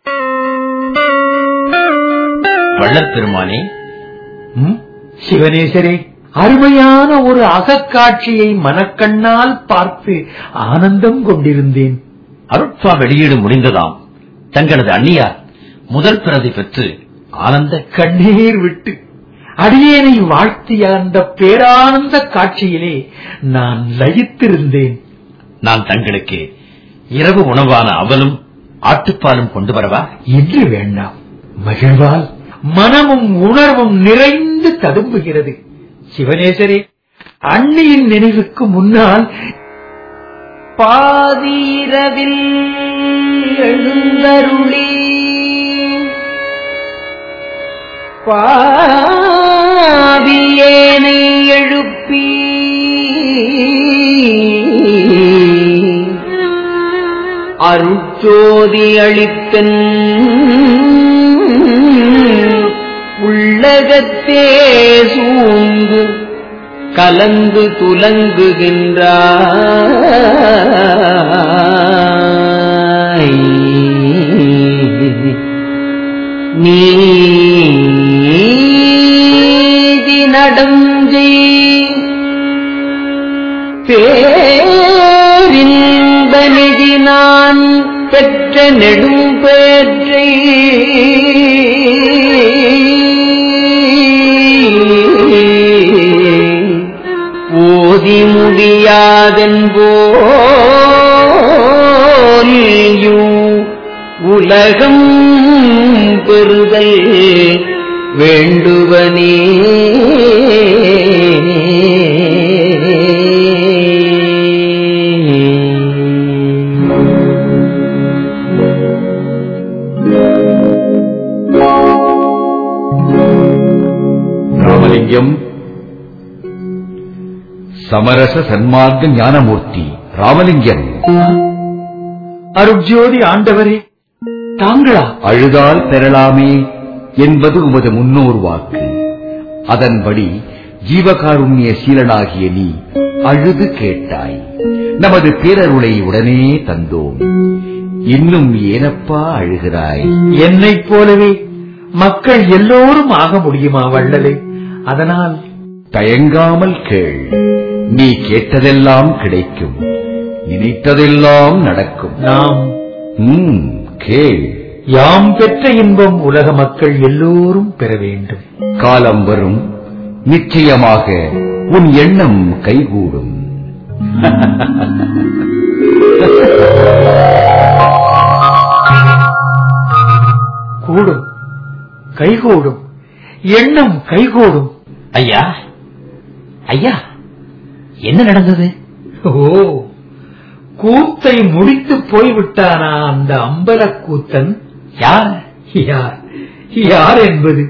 வள்ளற்பெருமானே சிவனேசரே அருமையான ஒரு அகக்காட்சியை மனக்கண்ணால் பார்த்து ஆனந்தம் கொண்டிருந்தேன் அருட்பா வெளியீடு முடிந்ததாம் தங்களது அந்நியார் முதல் பிரதி பெற்று ஆனந்த கண்ணீர் விட்டு அடியேனை வாழ்த்திய அந்த பேரானந்த காட்சியிலே நான் லயித்திருந்தேன் நான் தங்களுக்கு இரவு உணவான அவலும் ஆட்டுப்பாலும் கொண்டு வரவா இன்று வேண்டாம் மகிழ்வால் மனமும் உணர்வும் நிறைந்து ததும்புகிறது சிவனேசரே அண்ணியின் நினைவுக்கு முன்னால் பாதீரவில் எழுந்தருளி பாவியேனை எழுப்பி அருட்சோதி அளித்தன் உள்ளகத்தே சூழ்ந்து கலந்து துலங்குகின்றாய் நீதி நடஞ்சை பேரின்ப நிதி நான் பெற்ற நெடும் பேற்றை ஓதி முடியாதென்போல் உலகம் பெறுதல் வேண்டுவனே ராமலிங்கம் சமரச சன்மார்க்க ஞானமூர்த்தி ராமலிங்கம் அருட்ஜோதி ஆண்டவரே தாங்களா அழுதால் பெறலாமே என்பது உமது முன்னோர் வாக்கு அதன்படி ஜீவகாருண்ய சீலனாகிய நீ அழுது கேட்டாய் நமது பேரருளை உடனே தந்தோம் இன்னும் ஏனப்பா அழுகிறாய் என்னைப் போலவே மக்கள் எல்லோரும் ஆக முடியுமா வள்ளலே அதனால் தயங்காமல் கேள் நீ கேட்டதெல்லாம் கிடைக்கும் நினைத்ததெல்லாம் நடக்கும் நாம் ம், கேள் யாம் பெற்ற இன்பம் உலக மக்கள் எல்லோரும் பெற வேண்டும் காலம் வரும் நிச்சயமாக உன் எண்ணம் கைகூடும் கூடும் கைகூடும் எண்ணம் கைகூடும் ஐயா ஐயா என்ன நடந்தது ஓ கூத்தை முடித்து போய்விட்டானா அந்த அம்பல கூத்தன் யார் யார் யார் என்பது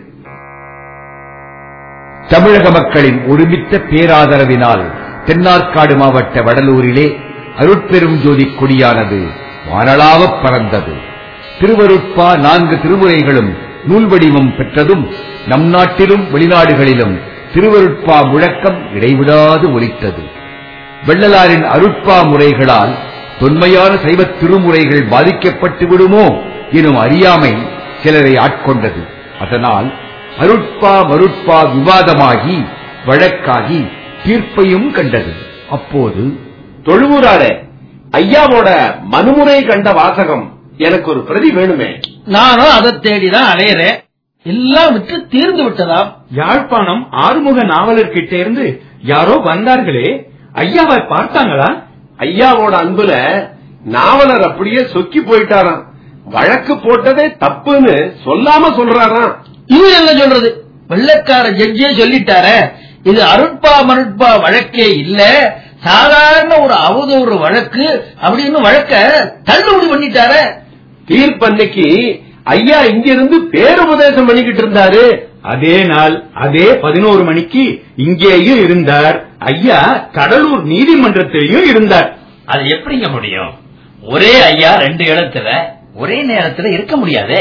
தமிழக மக்களின் ஒருமித்த பேராதரவினால் தென்னார்காடு மாவட்ட வடலூரிலே அருட்பெரும் ஜோதி கொடியானது வானளாவப் பறந்தது திருவருட்பா நான்கு திருமுறைகளும் நூல் வடிவம் பெற்றதும் நம் நாட்டிலும் வெளிநாடுகளிலும் திருவருட்பா முழக்கம் இடைவிடாது ஒலித்தது வெள்ளலாரின் அருட்பா முறைகளால் தொன்மையான சைவத் திருமுறைகள் பாதிக்கப்பட்டு விடுமோ எனும் அறியாமை சிலரை ஆட்கொண்டது அதனால் அருட்பா மருட்பா விவாதமாகி வழக்காகி தீர்ப்பையும் கண்டது அப்போது தொழுவூராரே ஐயாவோட மனுமுறை கண்ட வாசகம் எனக்கு ஒரு பிரதி வேணுமே நானும் அதை தேடிதான் அலையறேன் எல்லாம் விட்டு தீர்ந்து விட்டதாம் யாழ்ப்பாணம் ஆறுமுக நாவலர்கிட்ட இருந்து யாரோ வந்தார்களே ஐயாவை பார்த்தாங்களா ஐயாவோட அன்புல நாவலர் அப்படியே சொக்கி போயிட்டாராம் வழக்கு போட்டதே தப்புன்னு சொல்லாம சொல்றாராம் இது என்ன சொல்றது வெள்ளக்கார ஜட்ஜே சொல்லிட்டாரே இது அருட்பா மருட்பா வழக்கே இல்ல சாதாரண ஒரு அவதூறு வழக்கு அப்படின்னு வழக்க தள்ளுபடி பண்ணிட்டாரே தீர்ப்பன்னைக்கு ஐயா இங்கிருந்து பேருபதேசம் பண்ணிக்கிட்டு இருந்தாரு அதே நாள் அதே பதினோரு மணிக்கு இங்கேயும் இருந்தார் ஐயா கடலூர் நீதிமன்றத்திலையும் இருந்தார் அது எப்படிங்க முடியும் ஒரே ஐயா ரெண்டு இடத்துல ஒரே நேரத்துல இருக்க முடியாதே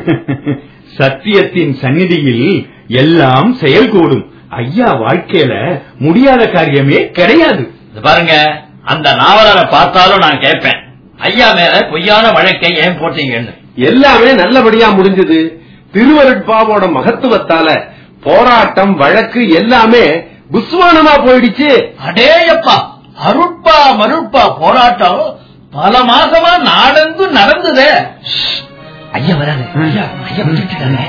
சத்தியத்தின் சந்நிதியில் எல்லாம் செயல்கூடும் ஐயா வாழ்க்கையில முடியாத காரியமே கிடையாது இது பாருங்க அந்த நாவலரை பார்த்தாலும் நான் கேட்பேன் ஐயா மேல பொய்யான வழக்கை ஏன் போட்டீங்கன்னு எல்லாமே நல்லபடியா முடிஞ்சது திருவருட்பாவோட மகத்துவத்தால போராட்டம் வழக்கு எல்லாமே புஸ்வானமா போயிடுச்சு அடேயப்பா அருட்பா மருட்பா போராட்டம் பல மாசமா நாடந்து நடந்ததே ஐயா வராது ஐயா ஐயா வந்துட்டாங்க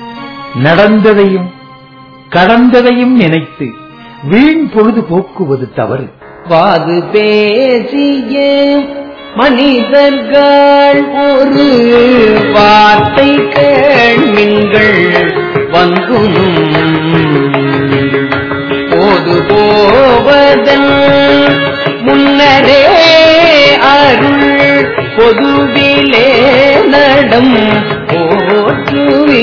நடந்ததையும் கடந்ததையும் நினைத்து வீண் பொழுது போக்குவது தவறு வாது பேசிய மனிதர்கள் ஒரு வார்த்தை கேள்விங்கள் வந்தும் போது போவதன் முன்னரே அருள் பொதுவிலே நடம் போற்றுவே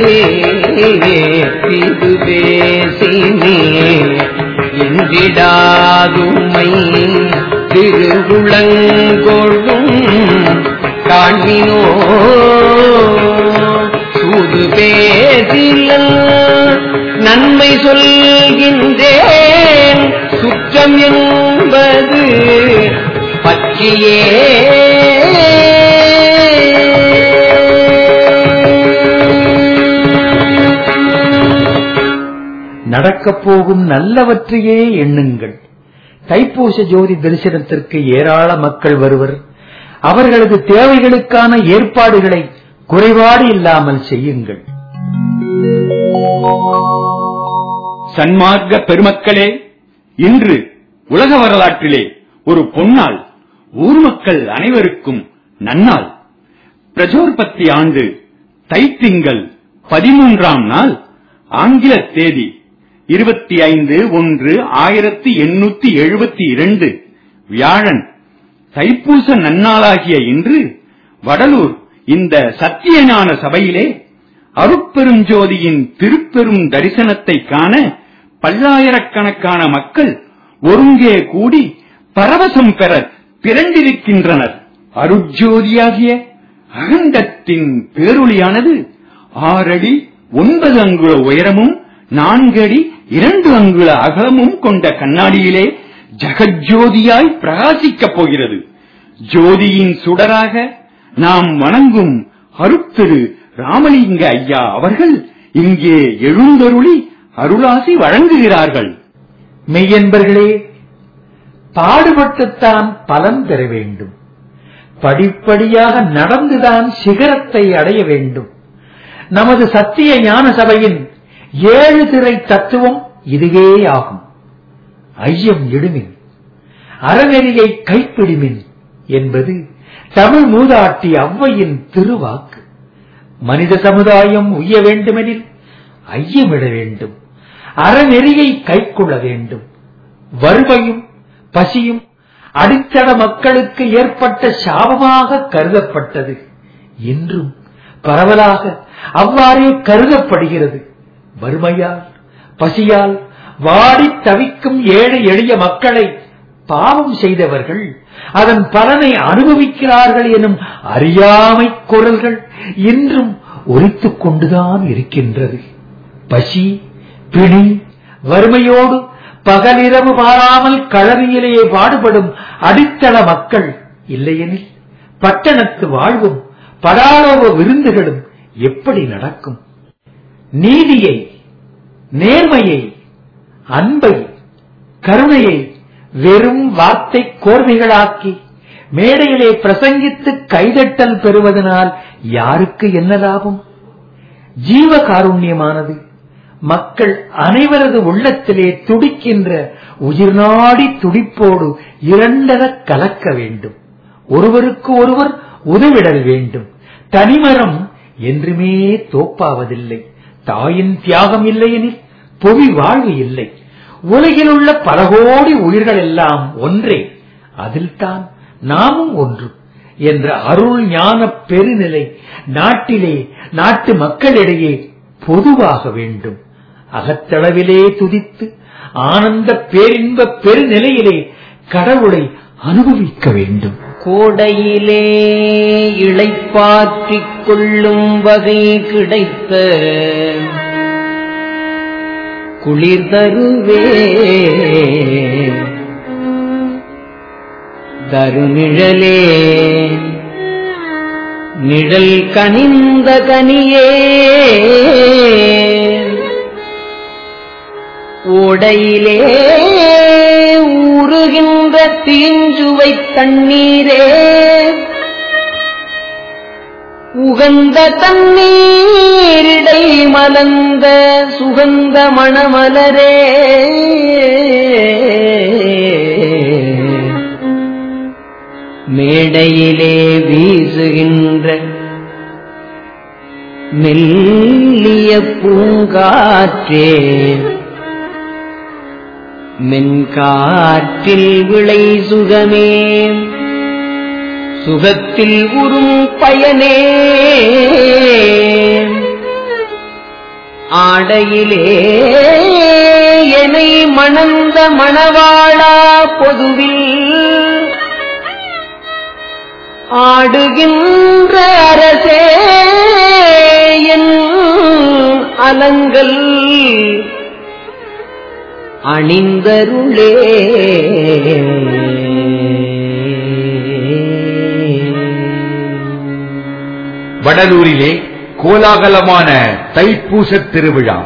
இது பேசினே இன்றிடாதுமை திருகுளங்கொள்ளும் காண்மினோ சூது பேசிலன் நன்மை சொல்கின்றேன் சுற்றம் என்பது பற்றியே நடக்கப் போகும் நல்லவற்றையே எண்ணுங்கள் தைப்பூச ஜோதி தரிசனத்திற்கு ஏராள மக்கள் வருவர் அவர்களது தேவைகளுக்கான ஏற்பாடுகளை குறைபாடு இல்லாமல் செய்யுங்கள் சன்மார்க்க பெருமக்களே இன்று உலக வரலாற்றிலே ஒரு பொன்னாள் ஊர் மக்கள் அனைவருக்கும் நன்னாள் பிரஜோற்பத்தி ஆண்டு தைத்திங்கள் பதிமூன்றாம் நாள் ஆங்கில தேதி இருபத்தி ஐந்து ஒன்று ஆயிரத்தி எண்ணூத்தி எழுபத்தி இரண்டு வியாழன் தைப்பூச நன்னாளாகிய இன்று வடலூர் இந்த சத்தியஞான சபையிலே அருட்பெருஞ்சோதியின் திருப்பெரும் தரிசனத்தை காண பல்லாயிரக்கணக்கான மக்கள் ஒருங்கே கூடி பரவசம் பெற திரண்டிருக்கின்றனர் அருட்ஜோதியாகிய அகண்டத்தின் பேரொளியானது ஆறடி ஒன்பது அங்குல உயரமும் நான்கு அடி இரண்டு அங்குல அகலமும் கொண்ட கண்ணாடியிலே ஜகஜோதியாய் பிரகாசிக்கப் போகிறது ஜோதியின் சுடராக நாம் வணங்கும் அருட்திரு ராமலிங்க ஐயா அவர்கள் இங்கே எழுந்தருளி அருளாசி வழங்குகிறார்கள் மெய்யன்பர்களே பாடுபட்டுத்தான் பலன் பெற வேண்டும் படிப்படியாக நடந்துதான் சிகரத்தை அடைய வேண்டும் நமது சத்திய ஞான சபையின் ஏழு திரை தத்துவம் இதுவே ஆகும் ஐயம் இடுமின் அறநெறியை கைப்பிடிமின் என்பது தமிழ் மூதாட்டி ஔவையின் திருவாக்கு மனித சமுதாயம் உய்ய வேண்டுமெனில் ஐயமிட வேண்டும் அறநெறியை கைக்கொள்ள வேண்டும் வறுமையும் பசியும் அடித்தள மக்களுக்கு ஏற்பட்ட சாபமாக கருதப்பட்டது இன்றும் பரவலாக அவ்வாறே கருதப்படுகிறது வறுமையால் பசியால் வாடி தவிக்கும் ஏழை எளிய மக்களை பாவம் செய்தவர்கள் அதன் பலனை அனுபவிக்கிறார்கள் எனும் அறியாமை குரல்கள் இன்றும் ஒலித்துக் கொண்டுதான் இருக்கின்றது பசி பிணி வறுமையோடு பகலிரவு மாறாமல் களவியிலேயே பாடுபடும் அடித்தள மக்கள் இல்லையெனில் பட்டணத்து வாழ்வும் படாரோவ விருந்துகளும் எப்படி நடக்கும் நீதியை நேர்மையை அன்பை கருணையை வெறும் வார்த்தை கோர்வைகளாக்கி மேடையிலே பிரசங்கித்து கைதட்டல் பெறுவதனால் யாருக்கு என்ன லாபம் ஜீவ காருண்யமானது மக்கள் அனைவரது உள்ளத்திலே துடிக்கின்ற உயிர்நாடி துடிப்போடு இரண்டர கலக்க வேண்டும் ஒருவருக்கு ஒருவர் உதவிடல் வேண்டும் தனிமரம் என்றுமே தோப்பாவதில்லை தாயின் தியாகம் இல்லையெனில் புவி வாழ்வு இல்லை உலகில் உள்ள பல கோடி உயிர்கள் எல்லாம் ஒன்றே அதில்தான் நாமும் ஒன்று என்ற அருள் ஞான பெருநிலை நாட்டிலே நாட்டு மக்களிடையே பொதுவாக வேண்டும் அகத்தளவிலே துதித்து ஆனந்த பேரின்ப பெருநிலையிலே கடவுளை அனுபவிக்க வேண்டும் கோடையிலே இளைப்பாற்றிக் கொள்ளும் வகை கிடைத்த குளிர் தருவே தருநிழலே நிழல் கனிந்த கனியே ஓடையிலே ஊறுகின்ற தீஞ்சுவை தண்ணீரே உகந்த தண்ணீரிடை மலர்ந்த சுகந்த மணமலரே மேடையிலே வீசுகின்ற மெல்லிய பூங்காற்றே மென்காற்றில் விளை சுகமே சுகத்தில் உறும் பயனே ஆடையிலே என்னை மணந்த மணவாளா பொதுவில் ஆடுகின்ற அரசே என் அலங்கல் அணிந்தருளே வடலூரிலே கோலாகலமான தைப்பூச திருவிழா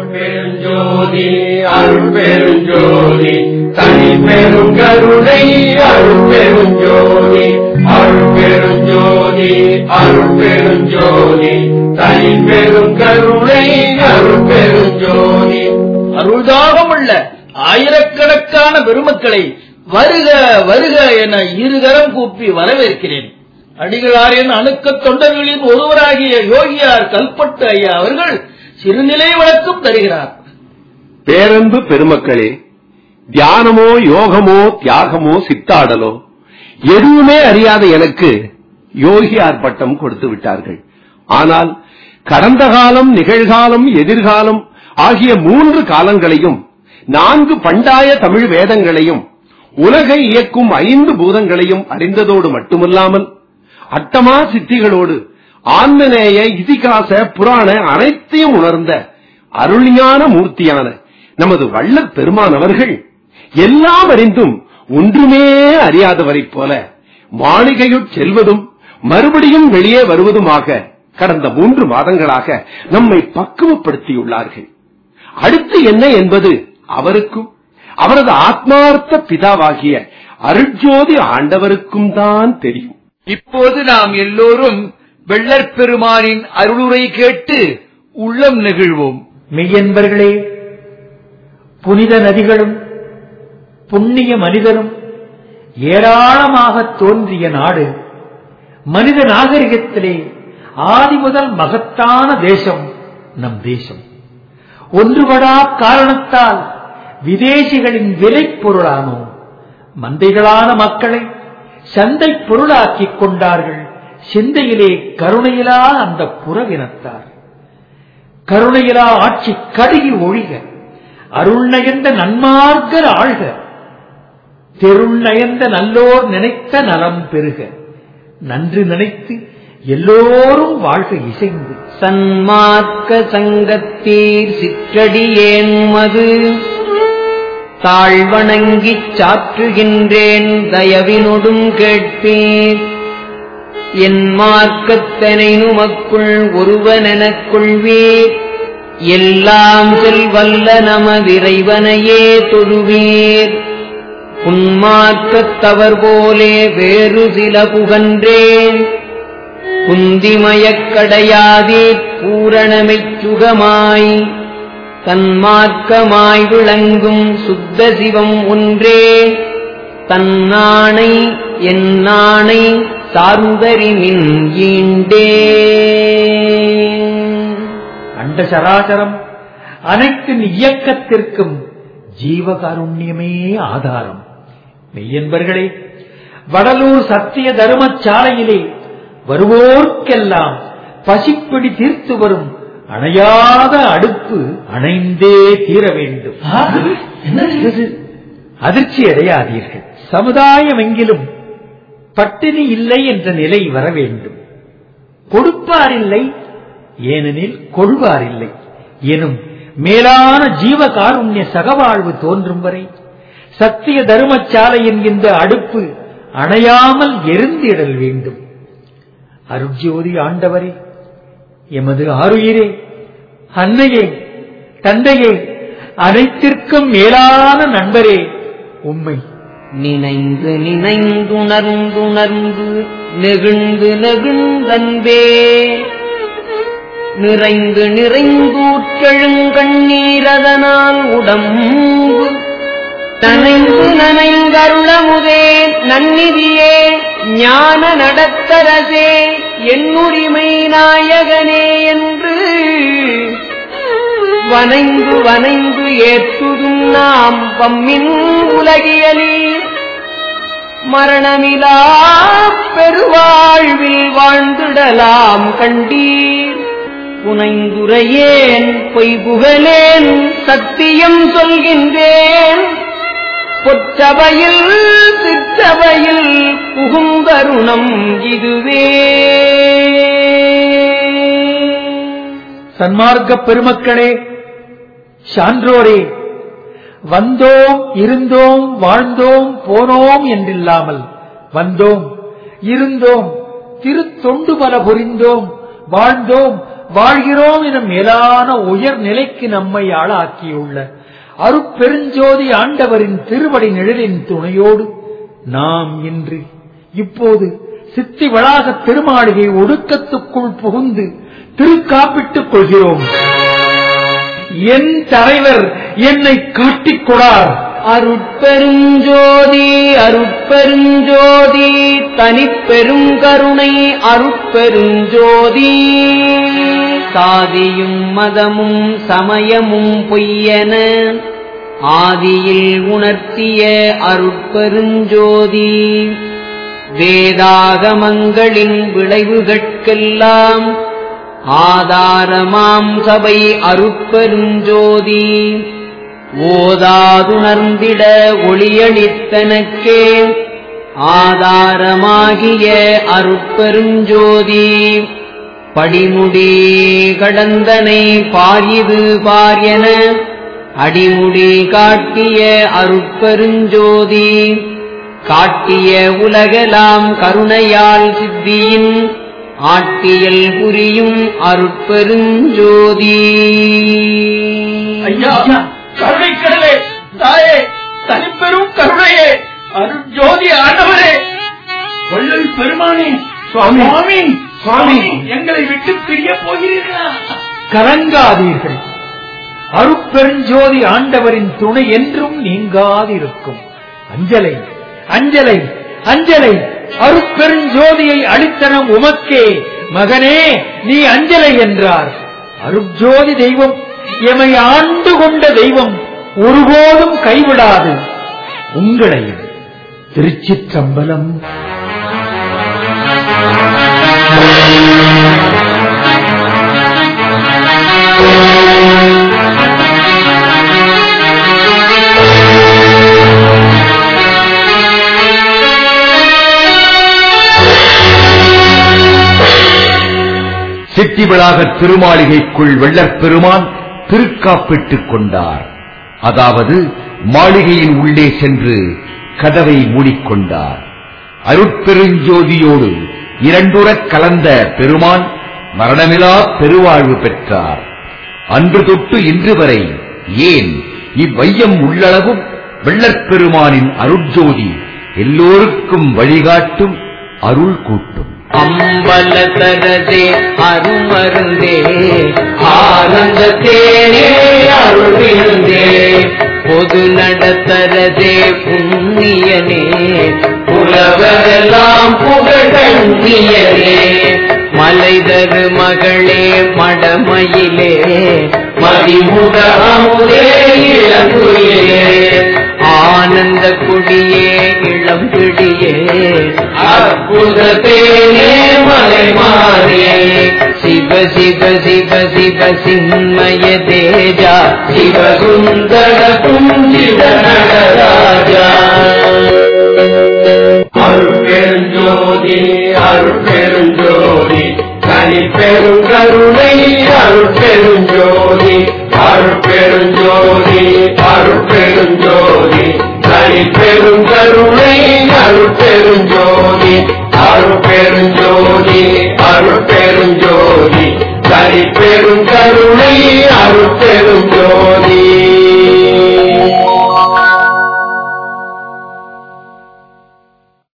ஜோதி அருட்பெருஞ்சோதி தனி பெரும் கருணை அருட்பெருஞ்சோதி அருட்பெருஞ்சோதி அருட்பெருஞ்சோதி தனி பெரும் கருணை அருட்பெருஞ்சோதி அருள்தாகம் உள்ள ஆயிரக்கணக்கான பெருமக்களை வருக வருக என இருகரம் கூப்பி வரவேற்கிறேன் அடிகளாரின் அணுக்க தொண்டர்களின் ஒருவராகிய யோகியார் கல்பட்டு ஐயா அவர்கள் சிறுநிலை வழக்கம் தருகிறார் பேரன்பு பெருமக்களே தியானமோ யோகமோ தியாகமோ சித்தாடலோ எதுவுமே அறியாத எனக்கு யோகியார் பட்டம் கொடுத்து விட்டார்கள் ஆனால் கடந்த காலம் நிகழ்காலம் எதிர்காலம் ஆகிய மூன்று காலங்களையும் நான்கு பண்டாய தமிழ் வேதங்களையும் உலகை இயக்கும் ஐந்து பூதங்களையும் அறிந்ததோடு மட்டுமல்லாமல் அட்டமா சித்திகளோடு ஆன்மநேய இதிகாச புராண அனைத்தையும் உணர்ந்த அருள்ஞான மூர்த்தியான நமது வள்ளற் பெருமான் அவர்கள் எல்லாம் அறிந்தும் ஒன்றுமே அறியாதவரைப் போல மாளிகையுட் செல்வதும் மறுபடியும் வெளியே வருவதுமாக கடந்த மூன்று மாதங்களாக நம்மை பக்குவப்படுத்தியுள்ளார்கள் அடுத்து என்ன என்பது அவருக்கும் அவரது ஆத்மார்த்த பிதாவாகிய அருட்ஜோதி ஆண்டவருக்கும் தான் தெரியும் இப்போது நாம் எல்லோரும் வெள்ளற் பெருமானின் அருளுரை கேட்டு உள்ளம் நெகிழ்வோம் மெய்யன்பர்களே புனித நதிகளும் புண்ணிய மனிதரும் ஏராளமாக தோன்றிய நாடு மனித நாகரிகத்திலே ஆதி முதல் மகத்தான தேசம் நம் தேசம் ஒன்றுபடா காரணத்தால் விதேசிகளின் விலைப் பொருளானோம் மந்தைகளான மக்களை சந்தை பொருளாக்கிக் கொண்டார்கள் சிந்தையிலே கருணையிலா அந்த புறவினத்தார் கருணையிலா ஆட்சி கடுகி ஒழிக அருள் நயந்த நன்மார்க்கர் ஆழ்க தெருள் நயந்த நல்லோர் நினைத்த நலம் பெருக நன்று நினைத்து எல்லோரும் வாழ்க இசைந்து சன்மார்க்க சங்கத்தீர் சிற்றடியேன் மது தாழ்வணங்கிச் சாற்றுகின்றேன் தயவினொடும் கேட்பீர் என் மார்க்கத்தனை நுமக்குள் ஒருவனெனக் கொள்வீர் எல்லாம் செல்வல்ல நமதிறைவனையே தொழுவீர் புன்மார்க்கத்தவர் போலே வேறு சில புகன்றேன் குந்திமயக்கடையாதீர் பூரணமைச் சுகமாய் தன்மார்க்கமாய் விளங்கும் சுத்த சிவம் ஒன்றே தன்னாணை என் நாணை சார்ந்தறிமின் ஈண்டே அண்ட சராசரம் அனைத்தின் இயக்கத்திற்கும் ஜீவகாருண்யமே ஆதாரம் மெய்யன்பர்களே வடலூர் சத்திய தர்மசாலையிலே வருவோர்க்கெல்லாம் பசிப்பிடி தீர்த்து வரும் அணையாத அடுப்பு அணைந்தே தீர வேண்டும் அதிர்ச்சி அடையாதீர்கள் சமுதாயம் எங்கிலும் பட்டினி இல்லை என்ற நிலை வர வேண்டும் கொடுப்பாரில்லை ஏனெனில் கொள்வாரில்லை எனும் மேலான ஜீவகாருண்ய சகவாழ்வு தோன்றும் வரை சத்திய தர்மசாலை என்கின்ற அடுப்பு அணையாமல் எரிந்திடல் வேண்டும் அருட்ஜோதி ஆண்டவரே எமது ஆருயிரே அன்னையே தந்தையே அனைத்திற்கும் மேலான நண்பரே உம்மை நினைந்து நினைந்துணர்ந்துணர்ந்து நெகிழ்ந்து நெகிழ்ந்தன்பே நிறைந்து நிறைந்தூற்றெழுங்கண்ணீரதனால் உடம்பு நனைந்து நனைந்தருளமுதே நன்னிதியே ஞான நடத்தரசே என்னுரிமை நாயகனே என்று வனைந்து வனைந்து ஏற்றுதும் நாம் பம்மின் உலகியலி மரணமிலா பெருவாழ்வில் வாழ்ந்திடலாம் கண்டீர் புனைந்துரையேன் பொய் புகழேன் சத்தியம் சொல்கின்றேன் பொற்றவையில் சிற்றவையில் புகுந்தருணம் இதுவே சன்மார்க்க பெருமக்களே சான்றோரே வந்தோம் இருந்தோம் வாழ்ந்தோம் போனோம் என்றில்லாமல் வந்தோம் இருந்தோம் திருத்தொண்டு பல புரிந்தோம் வாழ்ந்தோம் வாழ்கிறோம் என மேலான உயர் நிலைக்கு நம்மை ஆளாக்கியுள்ள அருட்பெருஞ்சோதி ஆண்டவரின் திருவடி நிழலின் துணையோடு நாம் இன்று இப்போது சித்தி வளாக திருமாளிகை ஒடுக்கத்துக்குள் புகுந்து திருக்காப்பிட்டுக் கொள்கிறோம் என் தலைவர் என்னை காட்டிக் கொடார் அருட்பெருஞ்சோதி அருட்பெருஞ்சோதி தனிப்பெரும் கருணை அருட்பெருஞ்சோதி சாதியும் மதமும் சமயமும் பொய்யென ஆதியில் உணர்த்திய அருட்பெருஞ்சோதி வேதாகமங்களின் விளைவுகட்கெல்லாம் ஆதாரமாம் சபை அருட்பெருஞ்சோதி ஓதாதுணர்ந்திட ஒளியளித்தனக்கே ஆதாரமாகிய அருட்பெருஞ்சோதி படிமுடி கடந்தனை பாரிது பாரியன அடிமுடி காட்டிய அருட்பெருஞ்சோதி காட்டிய உலகலாம் கருணையால் சித்தியின் ஆட்டியல் புரியும் அருட்பெருஞ்சோதி ஐயா கருணை கடலே தாயே தனிப்பெரும் கருணையே அருட்ஜோதி ஆண்டவரே வள்ளல் பெருமானே சுவாமி. சுவாமி சுவாமி. எங்களை விட்டு பிரிய போகிறீர்களா கலங்காதீர்கள் அருட்பெருஞ்சோதி ஆண்டவரின் துணை என்றும் நீங்காதிருக்கும் அஞ்சலை அஞ்சலை அஞ்சலை அருட்பெருஞ்சோதியை அளித்தனம் உமக்கே மகனே நீ அஞ்சலை என்றார் அருட்ஜோதி தெய்வம் எமை ஆண்டு கொண்ட தெய்வம் ஒருபோதும் கைவிடாது உங்களையும் திருச்சிற்றம்பலம் சித்திவிளாக திருமாளிகைக்குள் வெள்ளற் பெருமான் திருக்காப்பிட்டுக் கொண்டார் அதாவது மாளிகையின் உள்ளே சென்று கதவை மூடிக்கொண்டார் அருட்பெருஞ்சோதியோடு இரண்டுறக் கலந்த பெருமான் மரணமிலா பெருவாழ்வு பெற்றார் அன்று தொட்டு இன்று வரை ஏன் இவ்வையம் உள்ளளவும் வெள்ளற் பெருமானின் அருட்ஜோதி எல்லோருக்கும் வழிகாட்டும் அருள் கூட்டும் அம்பல தரதே அருமருந்தே ஆனந்த தேனே அருள்விருந்தே பொது நடத்தரதே புண்ணியனே புலவரெல்லாம் புகழன்னியனே மலைதரு மகளே மடமயிலே மதிமுக அமுதே இளங்குயிலே ஆனந்த குடியே இளம் பிடியே அற்புத தேனே மலை மாறே சிவ சிவ சிவ சிவ சின்மய தேஜா சிவ சுந்தர குஞ்சித